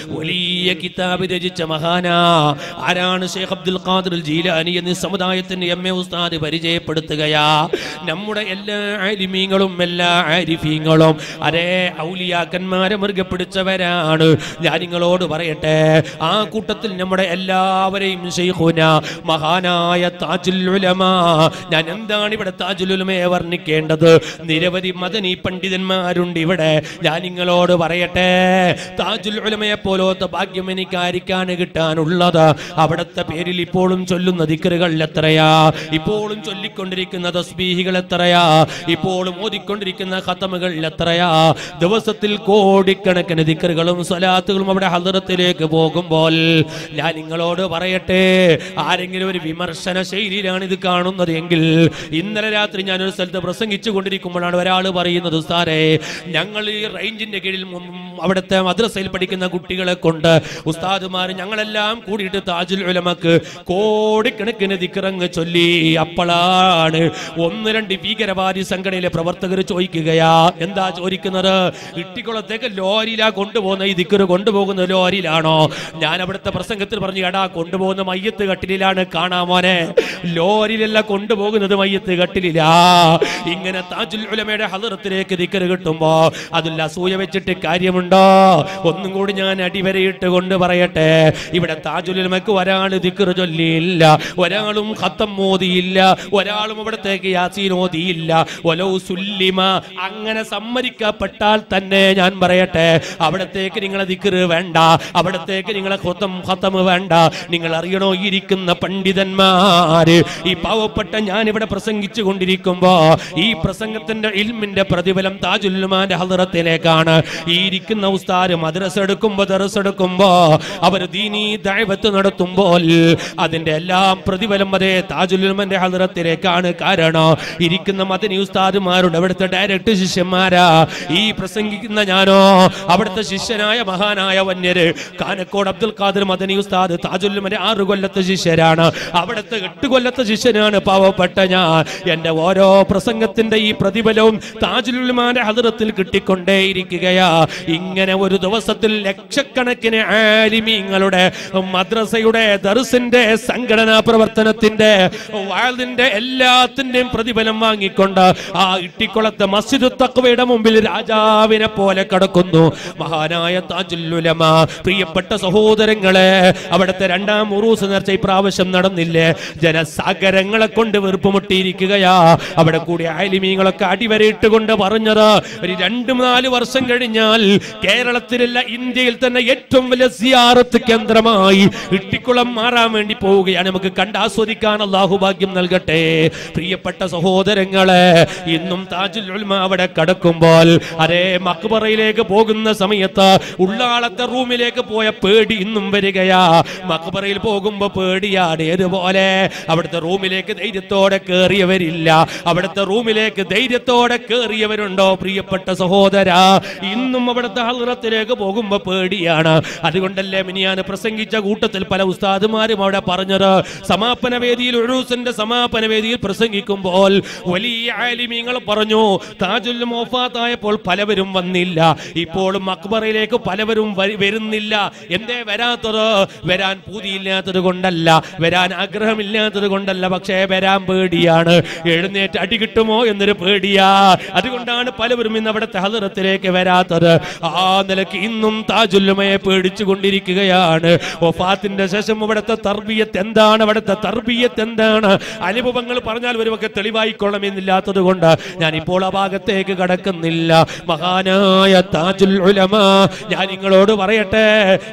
വലിയ കിതാബ് രചിച്ച മഹാനാ ആരാണ് ഷേഖ് അബ്ദുൽ ഖാദിർ ജീലാനി എന്നീ സമുദായത്തിന്റെ എം എ ഉസ്താദ് പരിചയപ്പെടുത്തുകയാ നമ്മുടെ എല്ലാ ആലിമീങ്ങളും എല്ലാ ആരിഫീങ്ങളും അതേ ഔലിയാക്കന്മാരെ മുറുകെ പിടിച്ചവരാണ് ഞാൻ നിങ്ങളോട് പറയട്ടെ ആ കൂട്ടത്തിൽ നമ്മുടെ എല്ലാവരെയും ഷെയ്ഖുന മഹാനായ താജുൽ ഉലമ ഞാൻ എന്താണ് ഇവിടെ താജുൽ ഉലമയെ വർണ്ണിക്കേണ്ടത് നിരവധി മദനി പണ്ഡിതന്മാരുണ്ട് ഇവിടെ ഞാൻ നിങ്ങളോട് പറയട്ടെ താജുൽ ഉലമയെ പോലത്തെ ഭാഗ്യം എനിക്ക് ആരിക്കാണ് കിട്ടാനുള്ളത് അവിടുത്തെ പേരിൽ ഇപ്പോഴും ചൊല്ലുന്ന ദിക്കറുകൾ എത്രയാ ഇപ്പോഴും ചൊല്ലിക്കൊണ്ടിരിക്കുന്ന തസ്ബീഹികൾ എത്രയാ ഇപ്പോഴും ഓതിക്കൊണ്ടിരിക്കുന്ന ഖത്തമുകൾ എത്രയാ ദിവസത്തിൽ കോടിക്കണക്കിന് ദിക്കറുകളും സ്വലാത്തുകളും അവിടെ ഹദറത്തിലേക്ക് പോകുമ്പോൾ ഞാൻ നിങ്ങളോട് പറയട്ടെ ആരെങ്കിലും ഒരു വിമർശന ശൈലിയിലാണ് ഇത് കാണുന്നത് എങ്കിൽ ഇന്നലെ രാത്രി ഞാൻ ഒരു സ്ഥലത്ത് പ്രസംഗിച്ചു കൊണ്ടിരിക്കുമ്പോഴാണ് ഒരാൾ പറയുന്നത് സാറേ ഞങ്ങൾ ഈ റേഞ്ചിന്റെ കീഴിൽ മും- അവിടുത്തെ മദ്രസയിൽ പഠിക്കുന്ന കുട്ടികളെ കൊണ്ട് ഉസ്താദുമാർ ഞങ്ങളെല്ലാം കൂടിയിട്ട് താജുൽ ഉലമക്ക് കോടിക്കണക്കിന് ദിക്കറങ്ങ് ചൊല്ലി അപ്പോഴാണ് ഒന്ന് രണ്ട് ഭീകരവാദി സംഘടനയിലെ പ്രവർത്തകർ ചോദിക്കുകയാ എന്താ ചോദിക്കുന്നത് ഇട്ടിക്കുളത്തേക്ക് ലോറിയിലാ കൊണ്ടുപോകുന്ന ഈ ദിക്കറ് കൊണ്ടുപോകുന്ന ലോറിയിലാണോ ഞാൻ അവിടുത്തെ പ്രസംഗത്തിൽ പറഞ്ഞു എടാ കൊണ്ടുപോകുന്ന മയ്യത്ത് കട്ടിലാണ് കാണാ മോനെ ലോറിയിലല്ല കൊണ്ടുപോകുന്നത് മയ്യത്ത് കട്ടിലിലാ ഇങ്ങനെ താജുൽ ഉലമയുടെ ഹദറത്തിലേക്ക് ദിക്കറ് കിട്ടുമ്പോ അതിൽ അസൂയ വെച്ചിട്ട് കാര്യമുണ്ടോ ഒന്നും കൂടി ഞാൻ അടിവരയിട്ട് കൊണ്ട് പറയട്ടെ ഇവിടെ താജുൽ ഉലമക്ക് ഒരാൾ ദിക്കറ് ചൊല്ലിയില്ല ഒരാളും ഖത്തം മോദിയില്ല ഒരാളും അവിടത്തേക്ക് യാസീൻ ഓതിയില്ല ഒലോ സുല്ലിമ അങ്ങനെ സമ്മതിക്കപ്പെട്ടാൽ തന്നെ ഞാൻ പറയട്ടെ അവിടത്തേക്ക് നിങ്ങളെ ദിക്കറ് വേണ്ട അവിടത്തേക്ക് നിങ്ങളെ ഖത്തം ഖത്തം വേണ്ട നിങ്ങൾ അറിയണോ ഈ ഇരിക്കുന്ന പണ്ഡിതന്മാര് ഈ പാവപ്പെട്ട ഞാൻ ഇവിടെ പ്രസംഗിച്ചു കൊണ്ടിരിക്കുമ്പോ ഈ പ്രസംഗത്തിന്റെ ഇൽമിന്റെ പ്രതിഫലം താജുല്ലുമാന്റെ ഹദറത്തിലേക്കാണ് ഈ ഇരിക്കുന്ന ഉസ്താര് മദ്രസ എടുക്കുമ്പോ ദറസ് എടുക്കുമ്പോ അവർ ദീനീ ദൈവത്ത് നടത്തുമ്പോൾ അതിന്റെ എല്ലാം പ്രതിഫലം അതേ താജുല്ലുമാന്റെ ഹദറത്തിലേക്കാണ് കാരണം ഇരിക്കുന്ന മദനി ഉസ്താദുമാരുടെ അവിടുത്തെ ഡയറക്ട് ശിഷ്യന്മാരാ ഈ പ്രസംഗിക്കുന്ന ഞാനോ അവിടുത്തെ ശിഷ്യനായ മഹാനായ വന്യര് കാനക്കോട് അബ്ദുൽ ഖാദർ മദനി ഉസ്താദ് താജുല്ലുമന്റെ ആറ് കൊല്ലത്തെ ശിഷ്യരാണ് അവിടുത്തെ എട്ട് കൊല്ലത്തെ ശിഷ്യനാണ് പാവപ്പെട്ട ഞാൻ എന്റെ ഓരോ പ്രസംഗത്തിന്റെ ഈ പ്രതിഫലവും താജുലുമാന്റെ ഹദറത്തിൽ കിട്ടിക്കൊണ്ടേയിരിക്കുകയാ ഇങ്ങനെ ഒരു ദിവസത്തിൽ ലക്ഷക്കണക്കിന് ആലിമീങ്ങളുടെ മദ്രസയുടെ ദർസിന്റെ സംഘടനാ പ്രവർത്തനത്തിന്റെ വാഴ്തിന്റെ എല്ലാത്തിന്റെയും പ്രതിഫലം വാങ്ങിക്കൊണ്ട് ആ ഇട്ടിക്കുളത്തെ മസ്ജിദ് തക്വയുടെ മുമ്പിൽ രാജാവിനെ പോലെ കടക്കുന്നു മഹാനായ താജുല്ലുലമ പ്രിയപ്പെട്ട സഹോദരങ്ങളെ അവിടുത്തെ രണ്ടാം ഉറൂസ് നേർച്ച ഇപ്രാവശ്യം നടന്നില്ലേ ജനസാഗരങ്ങളെ കൊണ്ട് വീർപ്പുമുട്ടിയിരിക്കുകയാ അവിടെ കൂടി ആലിമീങ്ങളൊക്കെ അടിവരയിട്ട് കൊണ്ട് പറഞ്ഞത് ഒരു രണ്ട് നാല് വർഷം കഴിഞ്ഞാൽ കേരളത്തിലല്ല ഇന്ത്യയിൽ തന്നെ ഏറ്റവും വലിയ സിയാറത്ത് കേന്ദ്രമായി ഇട്ടിക്കുളം മാറാൻ വേണ്ടി പോവുകയാണ് നമുക്ക് കണ്ടാസ്വദിക്കാൻ അള്ളാഹു ഭാഗ്യം നൽകട്ടെ പ്രിയപ്പെട്ട സഹോദരങ്ങളെ ഇന്നും താജുൽ ഉൽമ അവിടെ കടക്കുമ്പോൾ അതേ മക്ബറയിലേക്ക് പോകുന്ന സമയത്ത് ഉള്ളാളത്തെ റൂമിലേക്ക് പോയ പേടി ഇന്നും വരികയാ മക്ബറയിൽ പോകുമ്പോ പേടിയാണ് ഏതുപോലെ അവിടുത്തെ റൂമിലേക്ക് ധൈര്യത്തോടെ കയറിയവരില്ല അവിടുത്തെ റൂമിലേക്ക് ധൈര്യത്തോടെ കയറിയവരുണ്ടോ പ്രിയപ്പെട്ട സഹോദര ഇന്നും അവിടുത്തെ ഹൽറത്തിലേക്ക് പോകുമ്പോ പേടിയാണ് അതുകൊണ്ടല്ലേ മിനിയാന് പ്രസംഗിച്ച കൂട്ടത്തിൽ പല ഉസ്താദുമാരും അവിടെ പറഞ്ഞത് സമാപന വേദിയിൽ ഉഴൂസിന്റെ സമാപന വേദിയിൽ പ്രസംഗിക്കുമ്പോൾ വലിയ ആലിമീങ്ങൾ പറഞ്ഞു താജുൽ മോഫാത്തായപ്പോൾ പലവരും വന്നില്ല ഇപ്പോഴും അക്ബറയിലേക്ക് പലവരും വരി- വരുന്നില്ല എന്തേ വരാത്തത് വരാൻ പൂതിയില്ലാത്തത് കൊണ്ടല്ല വരാൻ ആഗ്രഹമില്ലാത്തത് കൊണ്ടല്ല പക്ഷേ വരാൻ പേടിയാണ് എഴുന്നേറ്റ് അടി കിട്ടുമോ എന്നൊരു പേടിയാ അതുകൊണ്ടാണ് പലവരും ഇന്ന് അവിടുത്തെ ഹദറത്തിലേക്ക് വരാത്തത് ആ നിലയ്ക്ക് ഇന്നും താജുല്ലുമയെ പേടിച്ചു കൊണ്ടിരിക്കുകയാണ് ഒഫാത്തിന്റെ ശേഷം അവിടുത്തെ തർബിയത്ത് എന്താണ് അവിടുത്തെ തർബിയത്ത് എന്താണ് അനുഭവങ്ങൾ പറഞ്ഞാൽ ഒരുവൊക്കെ തെളിവായിക്കൊള്ളണമെന്നില്ലാത്തത് കൊണ്ട് ഞാൻ ഇപ്പോൾ ആ ഭാഗത്തേക്ക് കടക്കുന്നില്ല മഹാനായ താജുൽ ഉലമ ഞാൻ നിങ്ങളോട് പറയട്ടെ ഈ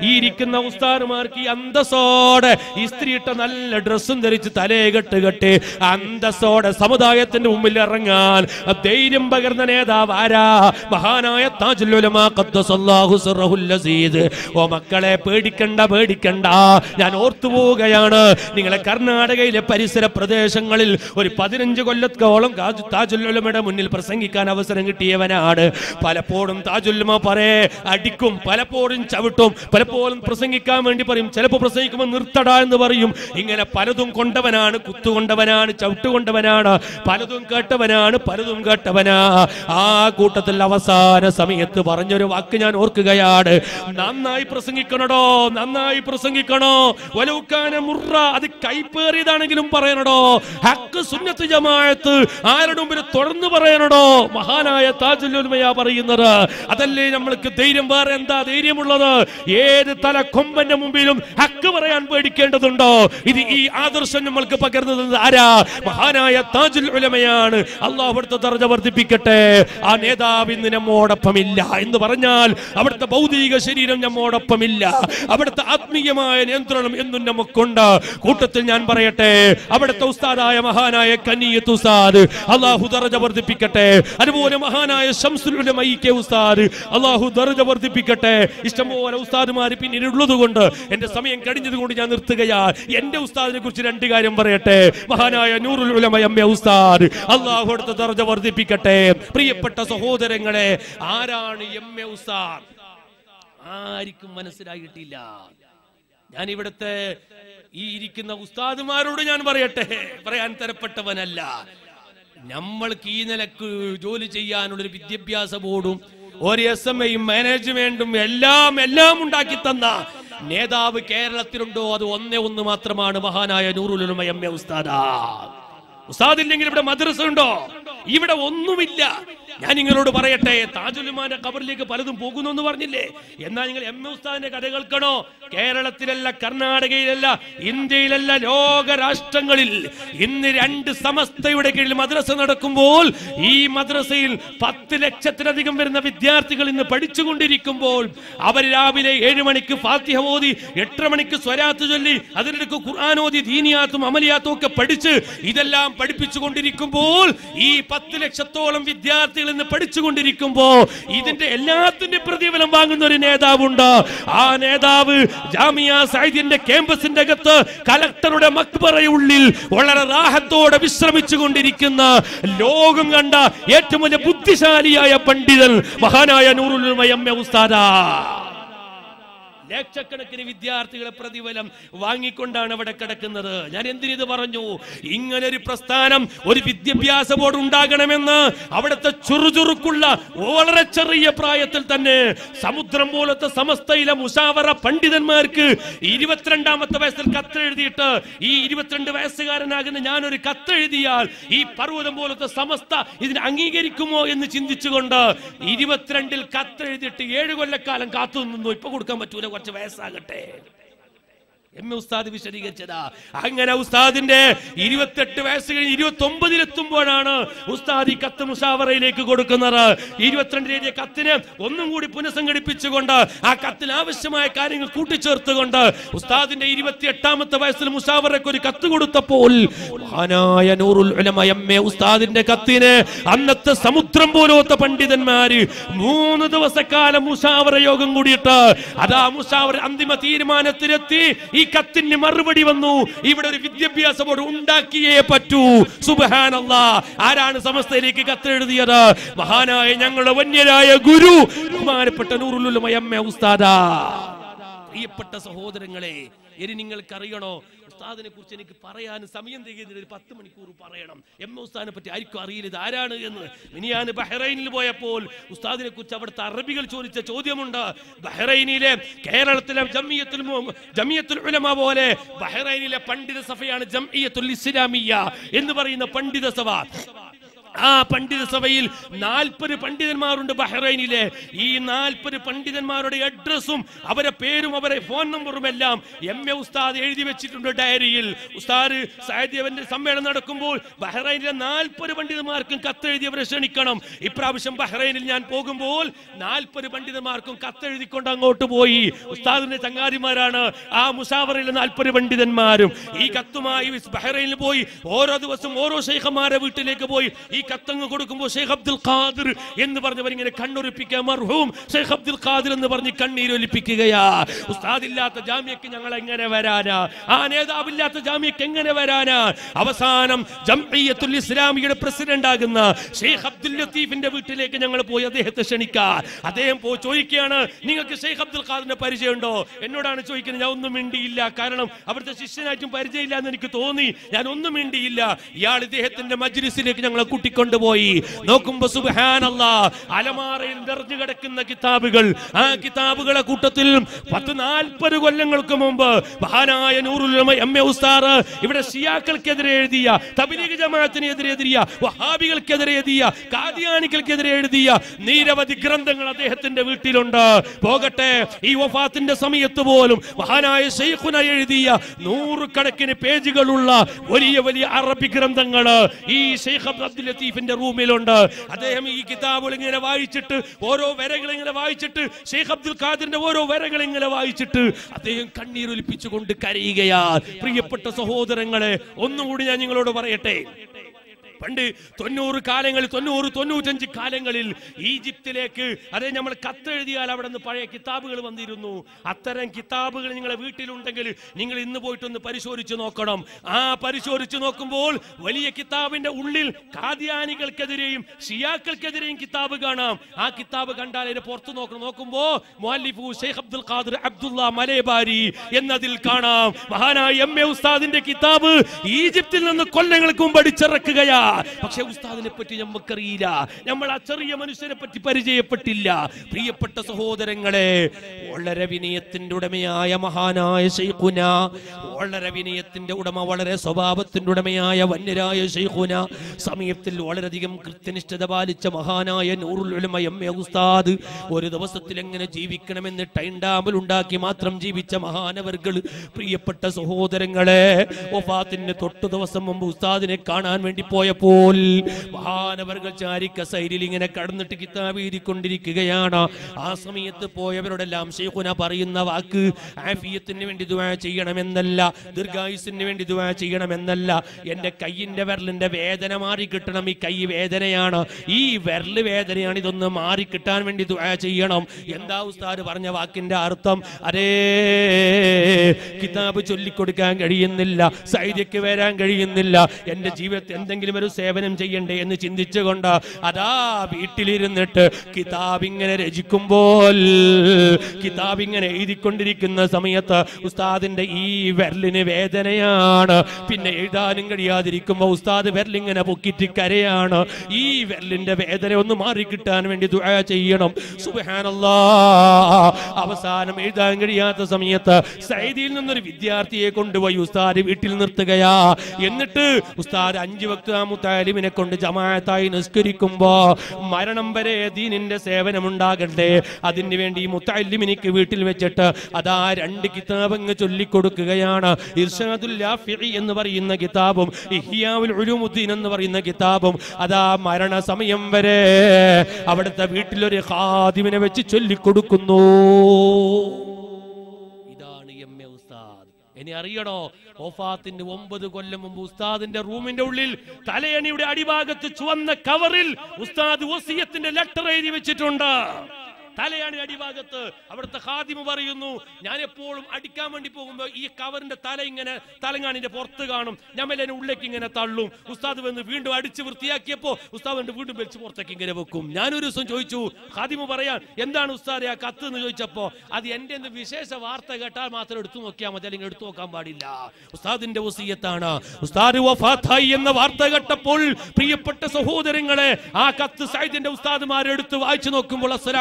ഈ ഇരിക്കുന്ന ഉസ്താറുമാർക്ക് ഈ അന്തസ്സോടെ ഇസ്ത്രീയിട്ട നല്ല ഡ്രസ്സും ധരിച്ച് തലയെകെട്ട് കെട്ടി അന്തസ്സോടെ സമുദായത്തിന്റെ മുമ്പിൽ ഇറങ്ങാൻ ധൈര്യം പകർന്ന നേതാവ് ആരാ മഹാനായ താജുൽ ഉലമാ ഖദ്ദസല്ലാഹു സിർറഹുൽ അസീസ് ഓ മക്കളെ പേടിക്കണ്ട പേടിക്കണ്ട ഞാൻ ഓർത്തു പോവുകയാണ് നിങ്ങളെ കർണാടകയിലെ പരിസര പ്രദേശങ്ങളിൽ ഒരു പതിനഞ്ച് കൊല്ലത്തോളം കാജു- താജുൽ ഉലമയുടെ മുന്നിൽ പ്രസംഗിക്കാൻ അവസരം കിട്ടിയവനാണ് പലപ്പോഴും താജുല്ലുമ പറയേ അടിക്കും പലപ്പോഴും ചവിട്ടും പലപ്പോഴും പ്രസംഗിക്കാൻ വേണ്ടി പറയും ചിലപ്പോൾ പ്രസംഗിക്കുമ്പോൾ നിർത്തട എന്ന് പറയും ഇങ്ങനെ പലതും കൊണ്ടവനാണ് കുത്തുകൊണ്ടവനാണ് ചവിട്ടുകൊണ്ടവനാണ് പലതും കേട്ടവനാണ് പലതും കേട്ടവനാ ആ കൂട്ടത്തിൽ അവസാന സമയത്ത് പറഞ്ഞൊരു വാക്ക് ഞാൻ ഓർക്കുകയാണ് നന്നായി പ്രസംഗിക്കണടോ നന്നായി പ്രസംഗിക്കണോ വലൂക്കാന മുറ അത് കൈപ്പേറിയതാണെങ്കിലും പറയണടോ ഹക്ക് സുന്നത്ത് ജമാഅത്ത് ആരുടെ മുമ്പിൽ തുടർന്ന് പറയണടോ മഹാനായ താജുല്ലുമയാ പറയുന്നത് അതല്ലേ നമ്മൾക്ക് ധൈര്യം വേറെ എന്താ ധൈര്യമുള്ളത് ഏത് തല കൊമ്പന്റെ മുമ്പിലും ഹക്ക് പറയാൻ പേടിക്കേണ്ടതുണ്ടോ ഇത് ഈ ആദർശം നമ്മൾക്ക് പകർന്നു തന്നത് ആരാ മഹാനായ താജുൽ ഉലമയാണ് അള്ളാഹു അവിടുത്തെ ദർജ വർദ്ധിപ്പിക്കട്ടെ ആ നേതാവ് ഇന്ന് നമ്മോടൊപ്പമില്ല എന്ന് പറഞ്ഞാൽ അവിടുത്തെ ഭൗതിക ശരീരം നമ്മോടൊപ്പമില്ല അവിടുത്തെ ആത്മീയമായ നിയന്ത്രണം എന്നും നമുക്കുണ്ട് കൂട്ടത്തിൽ ഞാൻ പറയട്ടെ അവിടുത്തെ ഉസ്താദായ മഹാനായ കനിയത്ത് ഉസ്താദ് അള്ളാഹു ദർജ വർദ്ധിപ്പിക്കട്ടെ അതുപോലെ മഹാനായ ശംസുൽ ഉലമ ഇ കെ ഉസ്താദ് അള്ളാഹു ദർജ വർദ്ധിപ്പിക്കട്ടെ ഇഷ്ടംപോലെ ഉസ്താദുമാർ പിന്നീട് ഉള്ളത് കൊണ്ട് എന്റെ സമയം കഴിഞ്ഞത് കൊണ്ട് ഞാൻ നിർത്തുകയാ എന്റെ ഉസ്താദിനെ കുറിച്ച് രണ്ട് കാര്യം പറയട്ടെ മഹാനായ നൂറുൽ ഉലമ എം എ ഉസ്താദ് അള്ളാഹു അടുത്ത ദർജ വർദ്ധിപ്പിക്കട്ടെ പ്രിയപ്പെട്ട സഹോദരങ്ങളെ ആരാണ് എം എ ഉസ്താദ് ആർക്കും മനസ്സിലായിട്ടില്ല ഞാൻ ഇവിടുത്തെ ഈ ഇരിക്കുന്ന ഉസ്താദുമാരോട് ഞാൻ പറയട്ടെ പറയാൻ തരപ്പെട്ടവനല്ല നമ്മൾക്ക് ഈ നിലക്ക് ജോലി ചെയ്യാനുള്ളൊരു വിദ്യാഭ്യാസ ബോർഡും ഒരു എസ് എം ഐയും മാനേജ്മെന്റും എല്ലാം എല്ലാം ഉണ്ടാക്കി തന്ന നേതാവ് കേരളത്തിലുണ്ടോ അത് ഒന്നേ ഒന്ന് മാത്രമാണ് മഹാനായ നൂറുലുമ എം എ ഉസ്താദാ ഉസ്താദ് ഇല്ലെങ്കിൽ ഇവിടെ മദ്രസ ഉണ്ടോ ഇവിടെ ഒന്നുമില്ല ഞാൻ നിങ്ങളോട് പറയട്ടെ താജുലുമാന്റെ കബറിലേക്ക് പലതും പോകുന്നു എന്ന് പറഞ്ഞില്ലേ എന്നാൽ നിങ്ങൾ എം എ ഉസ്താദിന്റെ കഥ കേൾക്കണോ കേരളത്തിലല്ല കർണാടകയിലല്ല ഇന്ത്യയിലല്ല ലോക രാഷ്ട്രങ്ങളിൽ ഇന്ന് രണ്ട് സമസ്തയുടെ കീഴിൽ മദ്രസ നടക്കുമ്പോൾ ഈ മദ്രസയിൽ പത്ത് ലക്ഷത്തിലധികം വരുന്ന വിദ്യാർത്ഥികൾ ഇന്ന് പഠിച്ചുകൊണ്ടിരിക്കുമ്പോൾ അവർ രാവിലെ ഏഴ് മണിക്ക് ഫാത്തിഹ ഓതി എട്ടര മണിക്ക് സ്വരാത്ത് ചൊല്ലി അതിനിടയ്ക്ക് ഖുർആൻ ഓതി ദീനിയാത്തും അമലിയാത്തും ഒക്കെ പഠിച്ച് ഇതെല്ലാം പഠിപ്പിച്ചുകൊണ്ടിരിക്കുമ്പോൾ ഈ പത്ത് ലക്ഷത്തോളം വിദ്യാർത്ഥികൾ ഇന്ന് പഠിച്ചുകൊണ്ടിരിക്കുമ്പോ ഇതിന്റെ എല്ലാത്തിന്റെ പ്രതിഫലം വാങ്ങുന്ന ഒരു നേതാവുണ്ട് ആ നേതാവ് ജാമിയ സൈദിന്റെ ക്യാമ്പസിന്റെ അകത്ത് കലക്ടറുടെ മക്ബറയുള്ളിൽ വളരെ റാഹത്തോടെ വിശ്രമിച്ചു കൊണ്ടിരിക്കുന്ന ലോകം കണ്ട ഏറ്റവും വലിയ ബുദ്ധിശാലിയായ പണ്ഡിതൻ മഹാനായ നൂറുൽ ഉലമ ഉസ്താദാ ലക്ഷക്കണക്കിന് വിദ്യാർത്ഥികളെ പ്രതിഫലം വാങ്ങിക്കൊണ്ടാണ് അവിടെ കിടക്കുന്നത് ഞാൻ എന്തിനിത് പറഞ്ഞു ഇങ്ങനെ ഒരു പ്രസ്ഥാനം ഒരു വിദ്യാഭ്യാസ ബോർഡ് ഉണ്ടാകണമെന്ന് അവിടുത്തെ ചുറുചുറുക്കുള്ള വളരെ ചെറിയ പ്രായത്തിൽ തന്നെ സമുദ്രം പോലത്തെ സമസ്തയിലെ മുഷാവറ പണ്ഡിതന്മാർക്ക് ഇരുപത്തിരണ്ടാമത്തെ വയസ്സിൽ കത്തെഴുതിയിട്ട് ഈ ഇരുപത്തിരണ്ട് വയസ്സുകാരനാകുന്ന ഞാനൊരു കത്തെഴുതിയാൽ ഈ പർവ്വതം പോലത്തെ സമസ്ത ഇതിനെ അംഗീകരിക്കുമോ എന്ന് ചിന്തിച്ചുകൊണ്ട് ഇരുപത്തിരണ്ടിൽ കത്തെഴുതിയിട്ട് ഏഴ് കൊല്ലക്കാലം കാത്തു നിന്നു ഇപ്പൊ കൊടുക്കാൻ പറ്റൂല കുറച്ച് വയസ്സാകട്ടെ എം എ ഉസ്താദ് വിശദീകരിച്ചതാ അങ്ങനെ ഉസ്താദിന്റെ ഇരുപത്തെട്ട് വയസ്സ് കഴിഞ്ഞ് ഇരുപത്തി ഒമ്പതിലെത്തുമ്പോഴാണ് ഉസ്താദ് ഈ കത്ത് മുഷാവറയിലേക്ക് കൊടുക്കുന്നത് ഇരുപത്തിരണ്ടിൽ എഴുതിയ കത്തിന് ഒന്നും കൂടി പുനഃസംഘടിപ്പിച്ചുകൊണ്ട് ആ കത്തിൽ ആവശ്യമായ കാര്യങ്ങൾ കൂട്ടിച്ചേർത്തുകൊണ്ട് ഉസ്താദിന്റെ ഇരുപത്തി എട്ടാമത്തെ വയസ്സിൽ മുഷാവറയ്ക്ക് ഒരു കത്ത് കൊടുത്തപ്പോൾ മഹാനായ നൂറുൽ ഉലമ എം എ ഉസ്താദിന്റെ കത്തിന് അന്നത്തെ സമുദ്രം പോലത്തെ പണ്ഡിതന്മാര് മൂന്ന് ദിവസക്കാലം മുഷാവറ യോഗം കൂടിയിട്ട് അതാ മുഷാവറ അന്തിമ തീരുമാനത്തിലെത്തി ഈ കത്തിന് മറുപടി വന്നു ഇവിടെ ഒരു വിദ്യാഭ്യാസ ബോർഡ് ഉണ്ടാക്കിയേ പറ്റൂ സുബഹാനല്ല ആരാണ് സമസ്തയിലേക്ക് കത്തെഴുതിയത് മഹാനായ ഞങ്ങളുടെ വന്യരായ ഗുരു ബഹുമാനപ്പെട്ട നൂറുലുലമ എം എ ഉസ്താദാ പ്രിയപ്പെട്ട സഹോദരങ്ങളെ ഇനി നിങ്ങൾക്കറിയണോ ഉസ്താദിനെ കുറിച്ച് എനിക്ക് പറയാൻ സമയം തികയുന്നതിന് ഒരു പത്ത് മണിക്കൂർ പറയണം എം എ ഉസ്താദിനെ പറ്റി ആർക്കും അറിയില്ല ഇത് ആരാണ് എന്ന് ഇനി ഞാൻ ബഹ്റൈനിൽ പോയപ്പോൾ ഉസ്താദിനെ കുറിച്ച് അവിടുത്തെ അറബികൾ ചോദിച്ച ചോദ്യമുണ്ട് ബഹ്റൈനിലെ കേരളത്തിലെ ജമിയത്തുൽ മു- ജമിയത്തുൽ ഉലമ പോലെ ബഹ്റൈനിലെ പണ്ഡിത സഭയാണ് ജംഇയ്യത്തുൽ ഇസ്ലാമിയ എന്ന് പറയുന്ന പണ്ഡിത സഭ ആ പണ്ഡിത സഭയിൽ നാൽപ്പത് പണ്ഡിതന്മാരുണ്ട് ബഹ്റൈനിലെ ഈ നാൽപ്പത് പണ്ഡിതന്മാരുടെ അഡ്രസ്സും അവരെ പേരും അവരെ ഫോൺ നമ്പറും എല്ലാം എം എ ഉസ്താദ് എഴുതി വെച്ചിട്ടുണ്ട് ഡയറിയിൽ ഉസ്താദ് സാഹിത്യവന്റെ സമ്മേളനം നടക്കുമ്പോൾ ബഹ്റൈനിലെ നാൽപ്പത് പണ്ഡിതന്മാർക്കും കത്തെഴുതി അവരെ ക്ഷണിക്കണം ഇപ്രാവശ്യം ബഹ്റൈനിൽ ഞാൻ പോകുമ്പോൾ നാൽപ്പത് പണ്ഡിതന്മാർക്കും കത്തെഴുതിക്കൊണ്ട് അങ്ങോട്ട് പോയി ഉസ്താദിന്റെ ചങ്ങാതിമാരാണ് ആ മുസാവറിലെ നാൽപ്പത് പണ്ഡിതന്മാരും ഈ കത്തുമായി ബഹ്റൈനിൽ പോയി ഓരോ ദിവസം ഓരോ ഷെയ്ഖന്മാരെ വീട്ടിലേക്ക് പോയി ഈ കത്തങ്ങ് കൊടുക്കുമ്പോൾ ഷെയ്ഖ് അബ്ദുൽ ഖാദിർ എന്ന് പറഞ്ഞവർ ഇങ്ങനെ കണ്ണൊലിപ്പിക്കുക മർഹൂം ഷെയ്ഖ് അബ്ദുൽ ഖാദിർ എന്ന് പറഞ്ഞ് കണ്ണീരൊലിപ്പിക്കുകയാ ഉസ്താദില്ലാത്ത ജാമ്യക്ക് ഞങ്ങൾ എങ്ങനെ വരാനാ ആ നേതാവില്ലാത്ത ജാമ്യക്ക് എങ്ങനെ വരാനാ അവസാനം ജംഇയ്യത്തുൽ ഇസ്ലാമിയുടെ പ്രസിഡന്റ് ആകുന്ന ഷെയ്ഖ് അബ്ദുൽ ലത്തീഫിന്റെ വീട്ടിലേക്ക് ഞങ്ങൾ പോയി അദ്ദേഹത്തെ ക്ഷണിക്കാൻ അദ്ദേഹം പോയി ചോദിക്കുകയാണ് നിങ്ങൾക്ക് ഷെയ്ഖ് അബ്ദുൽ ഖാദിറിന്റെ പരിചയമുണ്ടോ എന്നോടാണ് ചോദിക്കുന്നത് ഞാൻ ഒന്നും മിണ്ടിയില്ല കാരണം അവിടുത്തെ ശിഷ്യനായിട്ടും പരിചയമില്ല എന്ന് എനിക്ക് തോന്നി ഞാൻ ഒന്നും മിണ്ടിയില്ല ഇയാൾ ഇദ്ദേഹത്തിന്റെ മജ്ലിസിലേക്ക് ഞങ്ങളെ കൂട്ടിക്കൊണ്ടുപോയി നോക്കുമ്പോ സുബാനല്ല അലമാറയിൽ നിറഞ്ഞു കിടക്കുന്ന കിതാബുകൾ ആ കിതാബുകളെ കൂട്ടത്തിൽ പത്ത് നാൽപ്പത് കൊല്ലങ്ങൾക്ക് മുമ്പ് മഹാനായ നൂറുൽ എം എ ഉസ്താറ് ഇവിടെ ഷിയാക്കൾക്കെതിരെ എഴുതിയ തബലീഗ് ജമാഅത്തിനെതിരെ എഴുതിയ വഹാബികൾക്കെതിരെ എഴുതിയ കാദിയാനികൾക്കെതിരെ എഴുതിയ നിരവധി ഗ്രന്ഥങ്ങൾ അദ്ദേഹത്തിന്റെ വീട്ടിലുണ്ട് പോകട്ടെ ഈ വഫാത്തിന്റെ സമയത്ത് പോലും മഹാനായ ഷെയ്ഖുന എഴുതിയ നൂറുകണക്കിന് പേജുകളുള്ള വലിയ വലിയ അറബി ഗ്രന്ഥങ്ങൾ ഈ ഷെയ്ഖ് അബ്ദുൽ ലത്തീഫിന്റെ റൂമിലുണ്ട് അദ്ദേഹം ഈ കിതാബുകൾ ഇങ്ങനെ വായിച്ചിട്ട് ഓരോ വരകൾ ഇങ്ങനെ വായിച്ചിട്ട് ഷെയ്ഖ് അബ്ദുൽ ഖാദിറിന്റെ ഓരോ വരകൾ ഇങ്ങനെ വായിച്ചിട്ട് അദ്ദേഹം കണ്ണീരൊലിപ്പിച്ചുകൊണ്ട് കരയുകയാ പ്രിയപ്പെട്ട സഹോദരങ്ങളെ ഒന്നുകൂടി ഞാൻ നിങ്ങളോട് പറയട്ടെ പണ്ട് തൊണ്ണൂറ് കാലങ്ങളിൽ തൊണ്ണൂറ് തൊണ്ണൂറ്റഞ്ച് കാലങ്ങളിൽ ഈജിപ്തിലേക്ക് അതേ നമ്മൾ കത്തെഴുതിയാൽ അവിടെ നിന്ന് പഴയ കിതാബുകൾ വന്നിരുന്നു അത്തരം കിതാബുകൾ നിങ്ങളെ വീട്ടിലുണ്ടെങ്കിൽ നിങ്ങൾ ഇന്ന് പോയിട്ടൊന്ന് പരിശോധിച്ച് നോക്കണം ആ പരിശോധിച്ച് നോക്കുമ്പോൾ വലിയ കിതാബിന്റെ ഉള്ളിൽ കാദ്യാനികൾക്കെതിരെയും ഷിയാക്കൾക്കെതിരെയും കിതാബ് കാണാം ആ കിതാബ് കണ്ടാൽ അതിന്റെ പുറത്ത് നോക്കണം നോക്കുമ്പോ മുഅല്ലിഫു ഷെയ്ഖ് അബ്ദുൽ ഖാദിർ അബ്ദുള്ള മലേബാരി എന്നതിൽ കാണാം മഹാനായ എം എ ഉസ്താദിന്റെ കിതാബ് ഈജിപ്തിൽ നിന്ന് കൊല്ലങ്ങൾക്ക് മുമ്പ് അടിച്ചിറക്കുകയാ പക്ഷെ ഉസ്താദിനെ പറ്റി നമുക്കറിയില്ല നമ്മൾ ആ ചെറിയ മനുഷ്യനെ പറ്റി പരിചയപ്പെട്ടില്ല പ്രിയപ്പെട്ട സഹോദരങ്ങളെ വളരെ വിനയത്തിന്റെ ഉടമയായ മഹാനായ ശൈഖുന വളരെ വിനയത്തിന്റെ ഉടമ വളരെ സ്വഭാവത്തിന്റെ ഉടമയായ വന്യരായ ശൈഖുന സമയത്തിൽ വളരെയധികം കൃത്യനിഷ്ഠത പാലിച്ച മഹാനായ നൂറുൽ ഉലമ എം എ ഉസ്താദ് ഒരു ദിവസത്തിൽ എങ്ങനെ ജീവിക്കണമെന്ന് ടൈം ടാബിൾ ഉണ്ടാക്കി മാത്രം ജീവിച്ച മഹാനവർകൾ പ്രിയപ്പെട്ട സഹോദരങ്ങളെ വഫാത്തിന് തൊട്ടു ദിവസം മുമ്പ് ഉസ്താദിനെ കാണാൻ വേണ്ടി പോയപ്പോൾ മഹാനവർകൾ ചാരിക്ക സൈരിൽ ഇങ്ങനെ കടന്നിട്ട് കിതാബ് എഴുതിക്കൊണ്ടിരിക്കുകയാണ് ആ സമയത്ത് പോയവരോടെല്ലാം ഷെയ്ഖുന പറയുന്ന വാക്ക് ആഫിയത്തിന് വേണ്ടി ദുആ ചെയ്യണമെന്നല്ല ദീർഘായുസിന് വേണ്ടി ദുആ ചെയ്യണമെന്നല്ല എന്റെ കയ്യിന്റെ വിരലിന്റെ വേദന മാറി കിട്ടണം ഈ കൈ വേദനയാണ് ഈ വിരല് വേദനയാണ് ഇതൊന്ന് മാറി കിട്ടാൻ വേണ്ടി ദുആ ചെയ്യണം എന്താ ഉസ്താദ് പറഞ്ഞ വാക്കിന്റെ അർത്ഥം അതേ കിതാബ് ചൊല്ലിക്കൊടുക്കാൻ കഴിയുന്നില്ല സൈര്യക്ക് വരാൻ കഴിയുന്നില്ല എന്റെ ജീവിതത്തിൽ എന്തെങ്കിലും ഒരു സേവനം ചെയ്യണ്ടേ എന്ന് ചിന്തിച്ചുകൊണ്ട് അതാ വീട്ടിലിരുന്നിട്ട് കിതാബ് ഇങ്ങനെ രചിക്കുമ്പോൾ കിതാബ് ഇങ്ങനെ എഴുതിക്കൊണ്ടിരിക്കുന്ന സമയത്ത് ഉസ്താദിന്റെ ഈ വിരലിന് വേദനയാണ് പിന്നെ എഴുതാനും കഴിയാതിരിക്കുമ്പോ ഉസ്താദ് വിരലിങ്ങനെ പൊക്കിറ്റ് കരയാണ് ഈ വിരലിന്റെ വേദന ഒന്ന് മാറിക്കിട്ടാൻ വേണ്ടി ദുആ ചെയ്യണം സുബ്ഹാനല്ലാ അവസാനം എഴുതാൻ കഴിയാത്ത സമയത്ത് സൈദിയിൽ നിന്നൊരു വിദ്യാർത്ഥിയെ കൊണ്ടുപോയി ഉസ്താദ് വീട്ടിൽ നിർത്തുകയാ എന്നിട്ട് ഉസ്താദ് അഞ്ചു വക്ത മുത്താലിമിനെ കൊണ്ട് ജമാഅത്തായി നിസ്കരിക്കുമ്പോ മരണം വരെ ദീനിന്റെ സേവനം ഉണ്ടാകട്ടെ അതിനു വേണ്ടി മുത്താലിമിനിക്ക് വീട്ടിൽ വെച്ചിട്ട് അതാ രണ്ട് കിതാബ് അങ്ങ് ചൊല്ലിക്കൊടുക്കുകയാണ് ഇർഷാദുൽ ലാഫിഇ എന്ന് പറയുന്ന കിതാബും ഇഹ്യാഉൽ ഉലൂമുദ്ദീൻ എന്ന് പറയുന്ന കിതാബും അതാ മരണസമയം വരെ അവിടുത്തെ വീട്ടിലൊരു ഖാദിമിനെ വെച്ച് ചൊല്ലിക്കൊടുക്കുന്നു ഇതാണ് എം എ ഉസ്താദ് ഇനി അറിയണോ ഓഫാത്തിന്റെ ഒമ്പത് കൊല്ലം മുമ്പ് ഉസ്താദിന്റെ റൂമിന്റെ ഉള്ളിൽ തലയണിയുടെ അടിഭാഗത്ത് ചുവന്ന കവറിൽ ഉസ്താദ് വസിയത്തിന്റെ ലെറ്റർ എഴുതി വെച്ചിട്ടുണ്ട് തലയാണ് അടിഭാഗത്ത് അവിടുത്തെ ഖാദിമ പറയുന്നു ഞാൻ എപ്പോഴും അടിക്കാൻ വേണ്ടി പോകുമ്പോൾ ഈ കവറിന്റെ തല ഇങ്ങനെ തലങ്ങാണിന്റെ പുറത്ത് കാണും നമ്മൾ അതിനെ ഉള്ളിലേക്ക് ഇങ്ങനെ തള്ളും ഉസ്താദ് വന്ന് വീണ്ടും അടിച്ച് വൃത്തിയാക്കിയപ്പോ ഉസ്താദ് വന്ന് വീണ്ടും വലിച്ച് പുറത്തേക്ക് ഇങ്ങനെ വെക്കും ഞാനൊരു ദിവസം ചോദിച്ചു ഖാദിമ പറയാൻ എന്താണ് ഉസ്താദ് ആ കത്ത് എന്ന് ചോദിച്ചപ്പോ അത് എന്റെ എന്ത് വിശേഷ വാർത്ത കേട്ടാൽ മാത്രം എടുത്തു നോക്കിയാൽ മതി അല്ലെങ്കിൽ എടുത്തു നോക്കാൻ പാടില്ല ഉസ്താദിന്റെ വസീയത്താണ് ഉസ്താദ് വഫാത്തായി എന്ന വാർത്ത കേട്ടപ്പോൾ പ്രിയപ്പെട്ട സഹോദരങ്ങളെ ആ കത്ത് സൈദിന്റെ ഉസ്താദുമാരെ എടുത്ത് വായിച്ചു നോക്കുമ്പോൾ അസ്സലാമു അലൈക്കും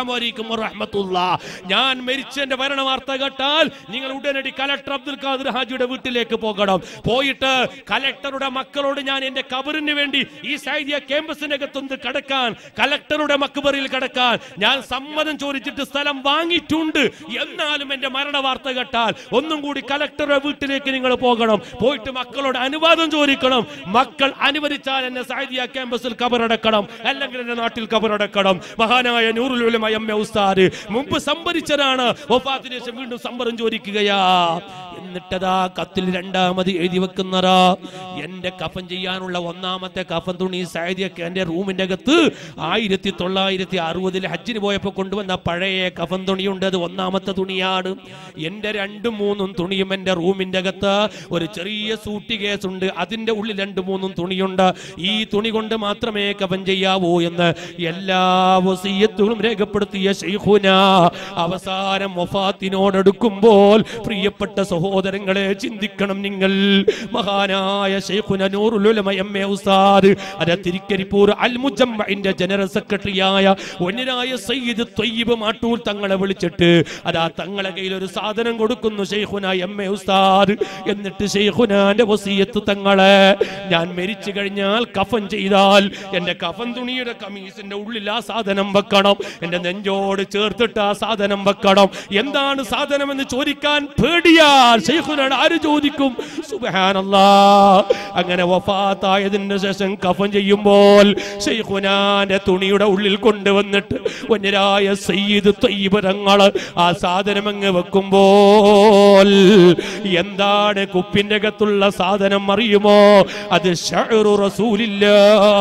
അലൈക്കും വറഹ്മത്തുള്ള ഞാൻ മരിച്ചെന്റെ മരണ വാർത്ത കേട്ടാൽ നിങ്ങൾ ഉടനടി കലക്ടർ അബ്ദുൽ ഖാദർ ഹാജിയുടെ വീട്ടിലേക്ക് പോകണം പോയിട്ട് കലക്ടറുടെ മക്കളോട് ഞാൻ എന്റെ കബറിന് വേണ്ടി ഈ സൈദിയ ക്യാമ്പസിന്റെ അകത്തൊന്ന് കടക്കാൻ കലക്ടറുടെ മക്ബറിൽ കടക്കാൻ ഞാൻ സമ്മതം ചോദിച്ചിട്ട് സ്ഥലം വാങ്ങിയിട്ടുണ്ട് എന്നാലും എന്റെ മരണ വാർത്ത കേട്ടാൽ ഒന്നും കൂടി കലക്ടറുടെ വീട്ടിലേക്ക് നിങ്ങൾ പോകണം പോയിട്ട് മക്കളോട് അനുവാദം ചോദിക്കണം മക്കൾ അനുവദിച്ചാൽ എന്നെ സൈദിയ ക്യാമ്പസിൽ കബറടക്കണം അല്ലെങ്കിൽ എന്റെ നാട്ടിൽ കബറടക്കണം മഹാനായ നൂറുൽ ഉലമ എം എ ഉസ്താദ് മുമ്പ് സംഭരിച്ചതാണ് വഫാത്തിന് ശേഷം വീണ്ടും സംബരം ചോദിക്കുകയാ എന്നിട്ടതാ കത്തിൽ രണ്ടാമത് എഴുതി വെക്കുന്നതാ എന്റെ കഫൻ ചെയ്യാനുള്ള ഒന്നാമത്തെ കഫൻ തുണി സൈദിയൊക്കെ എന്റെ റൂമിന്റെ അകത്ത് ആയിരത്തി തൊള്ളായിരത്തി അറുപതിൽ ഹജ്ജിന് പോയപ്പോ കൊണ്ടുവന്ന പഴയ കഫൻ തുണിയുണ്ട് അത് ഒന്നാമത്തെ തുണിയാണ് എന്റെ രണ്ടും മൂന്നും തുണിയും എന്റെ റൂമിന്റെ അകത്ത് ഒരു ചെറിയ സൂട്ടി കേസ് ഉണ്ട് അതിന്റെ ഉള്ളിൽ രണ്ടും മൂന്നും തുണിയുണ്ട് ഈ തുണി കൊണ്ട് മാത്രമേ കഫൻ ചെയ്യാവൂ എന്ന് എല്ലാ വസീയത്തുകളും രേഖപ്പെടുത്തിയ ശൈഖുന അവസാനം വഫാത്തിനോടടുക്കുമ്പോൾ പ്രിയപ്പെട്ട സഹോദരങ്ങളെ ചിന്തിക്കണം നിങ്ങൾ മഹാനായ ശൈഖുന നൂറുൽ ഉലമ എം എ ഉസ്താദ് അത തിരിക്കരിപ്പൂർ അൽ മുജമ്മഇന്റെ ജനറൽ സെക്രട്ടറിയായ ഒന്നിനായ സയ്യിദ് ത്വയ്യിബ് മാട്ടൂർ തങ്ങളെ വിളിച്ചിട്ട് അതാ തങ്ങളെ കയ്യിൽ ഒരു സാധനം കൊടുക്കുന്നു ഷെയ്ഖുന എം എ ഉസ്താദ് എന്നിട്ട് ഷെയ്ഖുനാന്റെ വസീയത്ത് തങ്ങളെ ഞാൻ മരിച്ചു കഴിഞ്ഞാൽ കഫൻ ചെയ്താൽ എന്റെ കഫൻ തുണിയുടെ കമീസിന്റെ ഉള്ളിൽ ആ സാധനം വെക്കണം എന്റെ നെഞ്ചോട് ചേർത്തിട്ട് ആ സാധനം വെക്കണം എന്താണ് സാധനം എന്ന് ചോദിക്കാൻ പേടിയാൽ ഷെയ്ഖുനാണ് ആര് ചോദിക്കും സുബ്ഹാനല്ലാ അങ്ങനെ വഫാത്തായതിന് ശേഷം കഫൻ ചെയ്യുമ്പോൾ ഷെയ്ഖുനാന്റെ തുണിയുടെ ഉള്ളിൽ കൊണ്ടുവന്നിട്ട് വന്യരായ സയ്യിദ് തയ്യബരങ്ങൾ ആ സാധനം അങ്ങ് വെക്കുമ്പോൾ എന്താണ് കുപ്പിന്റെ അകത്തുള്ള സാധനം അറിയുമോ അത് ഷഅറു റസൂലില്ലാ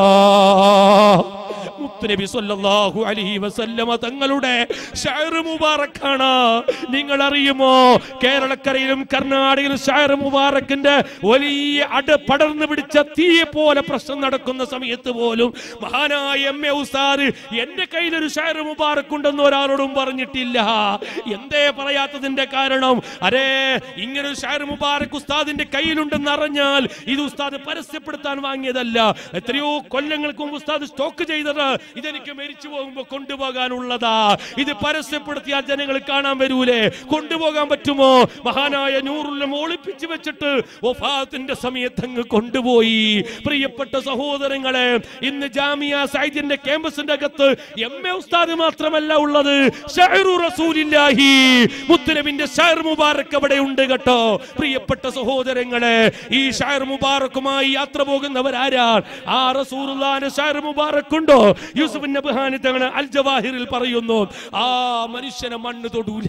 മുത്തുനബി സല്ലല്ലാഹു അലൈഹി വസല്ലമ തങ്ങളുടെ ഷഅർ മുബാറക്കാണ് നിങ്ങൾ അറിയുമോ കേരളക്കരയിലും കർണാടകയിലും ഷഅർ മുബാറക്കിന്റെ വലിയ അട പടർന്നു പിടിച്ച തീയെ പോലെ പ്രശ്നം നടക്കുന്ന സമയത്ത് പോലും മഹാനായ എം എ ഉസാദ് എന്റെ കയ്യിൽ ഒരു ഷഅർ മുബാറക്ക് ഉണ്ടെന്ന് ഒരാളോടും പറഞ്ഞിട്ടില്ല എന്തേ പറയാത്തതിന്റെ കാരണം അരേ ഇങ്ങനെ ഒരു ഷഅർ മുബാറക്ക് ഉസ്താദിന്റെ കയ്യിലുണ്ടെന്ന് അറിഞ്ഞാൽ ഇത് ഉസ്താദ് പരസ്യപ്പെടുത്താൻ വാങ്ങിയതല്ല എത്രയോ കൊല്ലങ്ങൾക്ക് മുമ്പ് ഉസ്താദ് സ്റ്റോക്ക് ചെയ്തത് ഇതെനിക്ക് മരിച്ചു പോകുമ്പോ കൊണ്ടുപോകാനുള്ളതാ ഇത് പരസ്യപ്പെടുത്തിയാൽ ജനങ്ങൾ കാണാൻ വരൂലേ കൊണ്ടുപോകാൻ പറ്റുമോ മഹാനായ നൂറുല്ലം ഒളിപ്പിച്ചു വെച്ചിട്ട് വഫാത്തിന്റെ സമയത്ത് അങ്ങ് കൊണ്ടുപോയി പ്രിയപ്പെട്ട സഹോദരങ്ങളെ ഇന്ന് ജാമിയ സൈദിന്റെ ക്യാമ്പസിന്റെ അകത്ത് എം എ ഉസ്താദ് മാത്രമല്ല ഉള്ളത് ഷഅറു റസൂലില്ലാഹി മുത്തനബിന്റെ ഷഅർ മുബാറക്ക് അവിടെ ഉണ്ട് കേട്ടോ പ്രിയപ്പെട്ട സഹോദരങ്ങളെ ഈ ഷഅർ മുബാറക്കുമായി യാത്ര പോകുന്നവരാരാ ആ റസൂലുള്ളാഹിന്റെ ഷഅർ മുബാറക്കുണ്ടോ യൂസുഫ് നബ്ഹാനി തങ്ങൾ അൽ ജവാഹിറിൽ പറയുന്നു ആ മനുഷ്യനെ മണ്ണ് തൊടൂല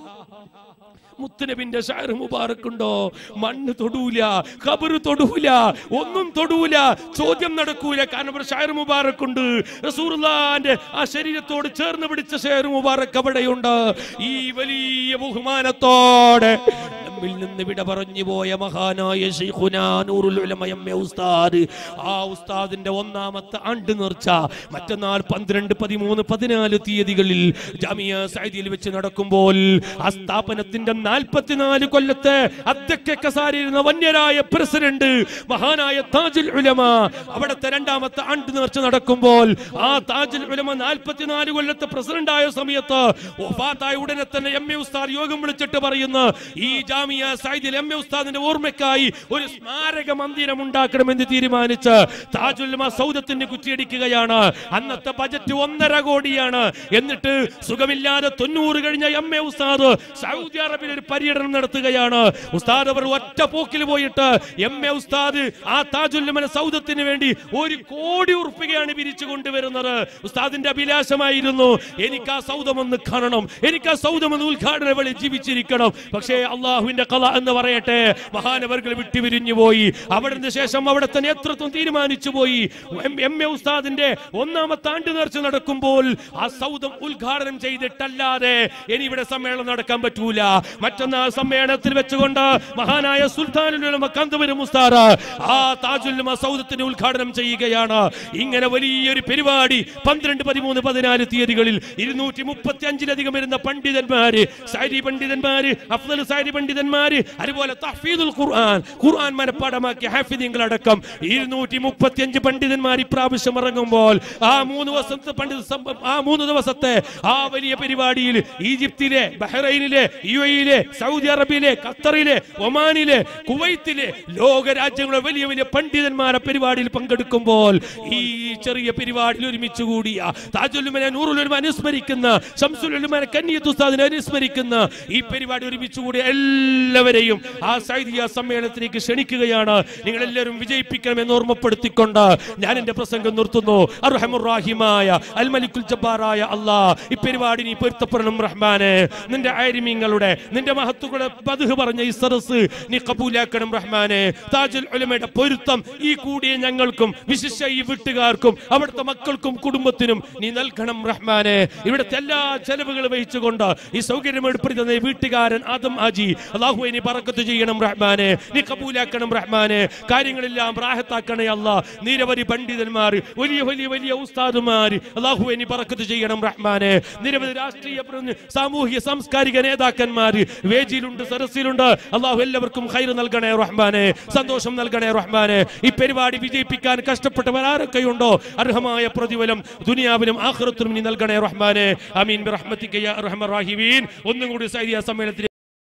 മുത്തുനബിന്റെ ഷാർ മുബാറക്കുണ്ടോ മണ്ണ് തൊടൂല ഖബറ് തൊടൂല ഒന്നും തൊടൂല ചോദ്യം നടക്കൂല കാരണം ഒരു ഷാർ മുബാറക്കുണ്ട് റസൂറുല്ലാന്റെ ആ ശരീരത്തോട് ചേർന്ന് പിടിച്ച ഷാർ മുബാറക്ക് അവിടെയുണ്ട് ഈ വലിയ ബഹുമാനത്തോടെ നമ്മിൽ നിന്ന് വിട പറഞ്ഞു പോയ മഹാനായ ശൈഖുനാ നൂറുൽ ഉലമ എം എ ഉസ്താദ് ആ ഉസ്താദിന്റെ ഒന്നാമത്തെ ആണ്ട് നേർച്ച മറ്റന്നാൾ പന്ത്രണ്ട് പതിമൂന്ന് പതിനാല് തീയതികളിൽ ജാമിയ സൈദിയിൽ വെച്ച് നടക്കുമ്പോൾ ആ സ്ഥാപനത്തിന്റെ നാൽപ്പത്തിനാല് കൊല്ലത്തെ അധ്യക്ഷ കസാരിയിരുന്ന വന്യരായ പ്രസിഡന്റ് മഹാനായ താജുൽ ഉലമ അവിടുത്തെ രണ്ടാമത്തെ ആണ്ട് നേർച്ച നടക്കുമ്പോൾ ആ താജുൽ ഉലമ നാൽപ്പത്തിനാല് കൊല്ലത്തെ പ്രസിഡന്റ് ആയ സമയത്ത് വഫാത്തായ ഉടനെ തന്നെ എം എ ഉസ്താദ് യോഗം വിളിച്ചിട്ട് പറയുന്നു ഈ ജാമിയ സൈദിൽ എം എ ഉസ്താദിന്റെ ഓർമ്മയ്ക്കായി ഒരു സ്മാരക മന്ദിരം ഉണ്ടാക്കണമെന്ന് തീരുമാനിച്ച് താജുൽ ഉലമ സൗദത്തിന് കുറ്റിയടിക്കുകയാണ് അന്നത്തെ ബജറ്റ് ഒന്നര കോടിയാണ് എന്നിട്ട് സുഖമില്ലാതെ തൊണ്ണൂറ് കഴിഞ്ഞ എം എ ഉസ്താദ് സൗദി അറേബ്യയിൽ ഒരു പര്യടനം നടത്തുകയാണ് ഉസ്താദ് അവർ ഒറ്റ പോക്കിൽ പോയിട്ട് എം എ ഉസ്താദ് ആ താജുല്ലമന സൗദത്തിന് വേണ്ടി ഒരു കോടി ഉറുപ്പികയാണ് പിരിച്ചു കൊണ്ടുവരുന്നത് ഉസ്താദിന്റെ അഭിലാഷമായിരുന്നു എനിക്ക് ആ സൗദം ഒന്ന് കാണണം എനിക്ക് ആ സൗദം ഒന്ന് ഉദ്ഘാടന വേളി ജീവിച്ചിരിക്കണം പക്ഷേ അള്ളാഹുവിന്റെ കല എന്ന് പറയട്ടെ മഹാനവർകൾ വിട്ടുപിരിഞ്ഞു പോയി അവിടുന്ന് ശേഷം അവിടുത്തെ നേതൃത്വം തീരുമാനിച്ചു പോയി എം- എം എ ഉസ്താദിന്റെ ഒന്നാമത്തെ ആണ്ട് നേർച്ച നടക്കുമ്പോൾ ആ സൗദം ഉദ്ഘാടനം ചെയ്തിട്ടല്ലാതെ ഇനി ഇവിടെ സമ്മേളനം നടക്കാൻ പറ്റൂല മറ്റന്നാൾ സമ്മേളനത്തിൽ വെച്ചുകൊണ്ട് മഹാനായ സുൽത്താനുൽ കന്തവരും മുസ്താറ ആ താജുൽ സൗദത്തിന് ഉദ്ഘാടനം ചെയ്യുകയാണ് ഇങ്ങനെ വലിയൊരു പരിപാടി പന്ത്രണ്ട് പതിമൂന്ന് പതിനാല് തീയതികളിൽ ഇരുന്നൂറ്റി മുപ്പത്തി അഞ്ചിലധികം വരുന്ന പണ്ഡിതന്മാര് സാരി പണ്ഡിതന്മാര് അഫ്ദൽ സാരി പണ്ഡിതന്മാർ പണ്ഡിതന്മാര് അതുപോലെ തഹ്ഫീദുൽ ഖുർആൻ ഖുർആൻ മനപ്പാടമാക്കിയ ഹാഫിദിങ്ങളടക്കം ഇരുന്നൂറ്റി മുപ്പത്തിയഞ്ച് പണ്ഡിതന്മാർ ഇപ്രാവശ്യം ഇറങ്ങുമ്പോൾ ആ മൂന്ന് ദിവസത്തെ പണ്ഡിത സം- ആ മൂന്ന് ദിവസത്തെ ആ വലിയ പരിപാടിയിൽ ഈജിപ്തിലെ ബഹ്റൈനിലെ യു എയിലെ സൗദി അറേബ്യയിലെ ഖത്തറിലെ ഒമാനിലെ കുവൈത്തിലെ ലോക രാജ്യങ്ങളെ വലിയ വലിയ പണ്ഡിതന്മാരെ പരിപാടിയിൽ പങ്കെടുക്കുമ്പോൾ ഈ ചെറിയ പരിപാടിയിൽ ഒരുമിച്ച് കൂടിയ താജുലുമനെ നൂറുലുമ അനുസ്മരിക്കുന്ന ശംസുലുമനെ കന്നിയത്ത് ഉസ്താദിനെ അനുസ്മരിക്കുന്ന ഈ പരിപാടി ഒരുമിച്ച് കൂടിയ എല്ലാവരെയും ആ സൈദിയ സമ്മേളനത്തിലേക്ക് ക്ഷണിക്കുകയാണ് നിങ്ങൾ എല്ലാവരും വിജയിപ്പിക്കണമെന്ന് ഓർമ്മപ്പെടുത്തിക്കൊണ്ട് ഞാൻ എന്റെ പ്രസംഗം നിർത്തുന്നു അർഹമുറാഹിമായ അൽ മലിക്കുൽ ജബ്ബാറായ അല്ലാ ഈ പരിപാടി നീ പൊരുത്തപ്പെടണം റഹ്മാനെ നിന്റെ ആരിമീങ്ങളുടെ നിന്റെ മഹത്തുക്കളുടെ പതുഹ് പറഞ്ഞ ഈ സദസ് നീ കബൂലാക്കണം റഹ്മാനെ താജുൽ ഉലമയുടെ പൊരുത്തം ഈ കൂടിയ ഞങ്ങൾക്കും വിശിഷ്ട ഈ വീട്ടുകാർക്കും അവിടുത്തെ മക്കൾക്കും കുടുംബത്തിനും നീ നൽകണം റഹ്മാനെ ഇവിടുത്തെ എല്ലാ ചെലവുകൾ വഹിച്ചുകൊണ്ട് ഈ സൗകര്യം ഏർപ്പെടുത്തി തന്ന ഈ വീട്ടുകാരൻ ആദം ആജി അള്ളാഹു നീ പറക്കത്ത് ചെയ്യണം റഹ്മാനെ നീ കബൂലാക്കണം റഹ്മാനെ കാര്യങ്ങളെല്ലാം റാഹത്താക്കണേ അല്ല നിരവധി പണ്ഡിതന്മാർ വലിയ വലിയ വലിയ ഉസ്താദുമാർ അള്ളാഹു നീ പറക്കത്ത് ചെയ്യണം റഹ്മാനെ നിരവധി രാഷ്ട്രീയ പ്ര- സാമൂഹിക സാംസ്കാരിക നേതാക്കന്മാർ വേദിയിലുണ്ട് സരസിലുണ്ട് അള്ളാഹു എല്ലാവർക്കും ഹൈർ നൽകണേ റഹ്മാനെ സന്തോഷം നൽകണേ റഹ്മാനെ ഈ പരിപാടി വിജയിപ്പിക്കാൻ കഷ്ടപ്പെട്ടവർ ആരൊക്കെയുണ്ടോ അർഹമായ പ്രതിഫലം ദുനിയാവിലും ആഖിറത്തിലും നീ നൽകണേ റഹ്മാനെ അമീൻ ബിറഹ്മതിക യാ അർഹമർ റാഹിമീൻ ഒന്നും കൂടി സൈദിയ സമ്മേളനത്തിൽ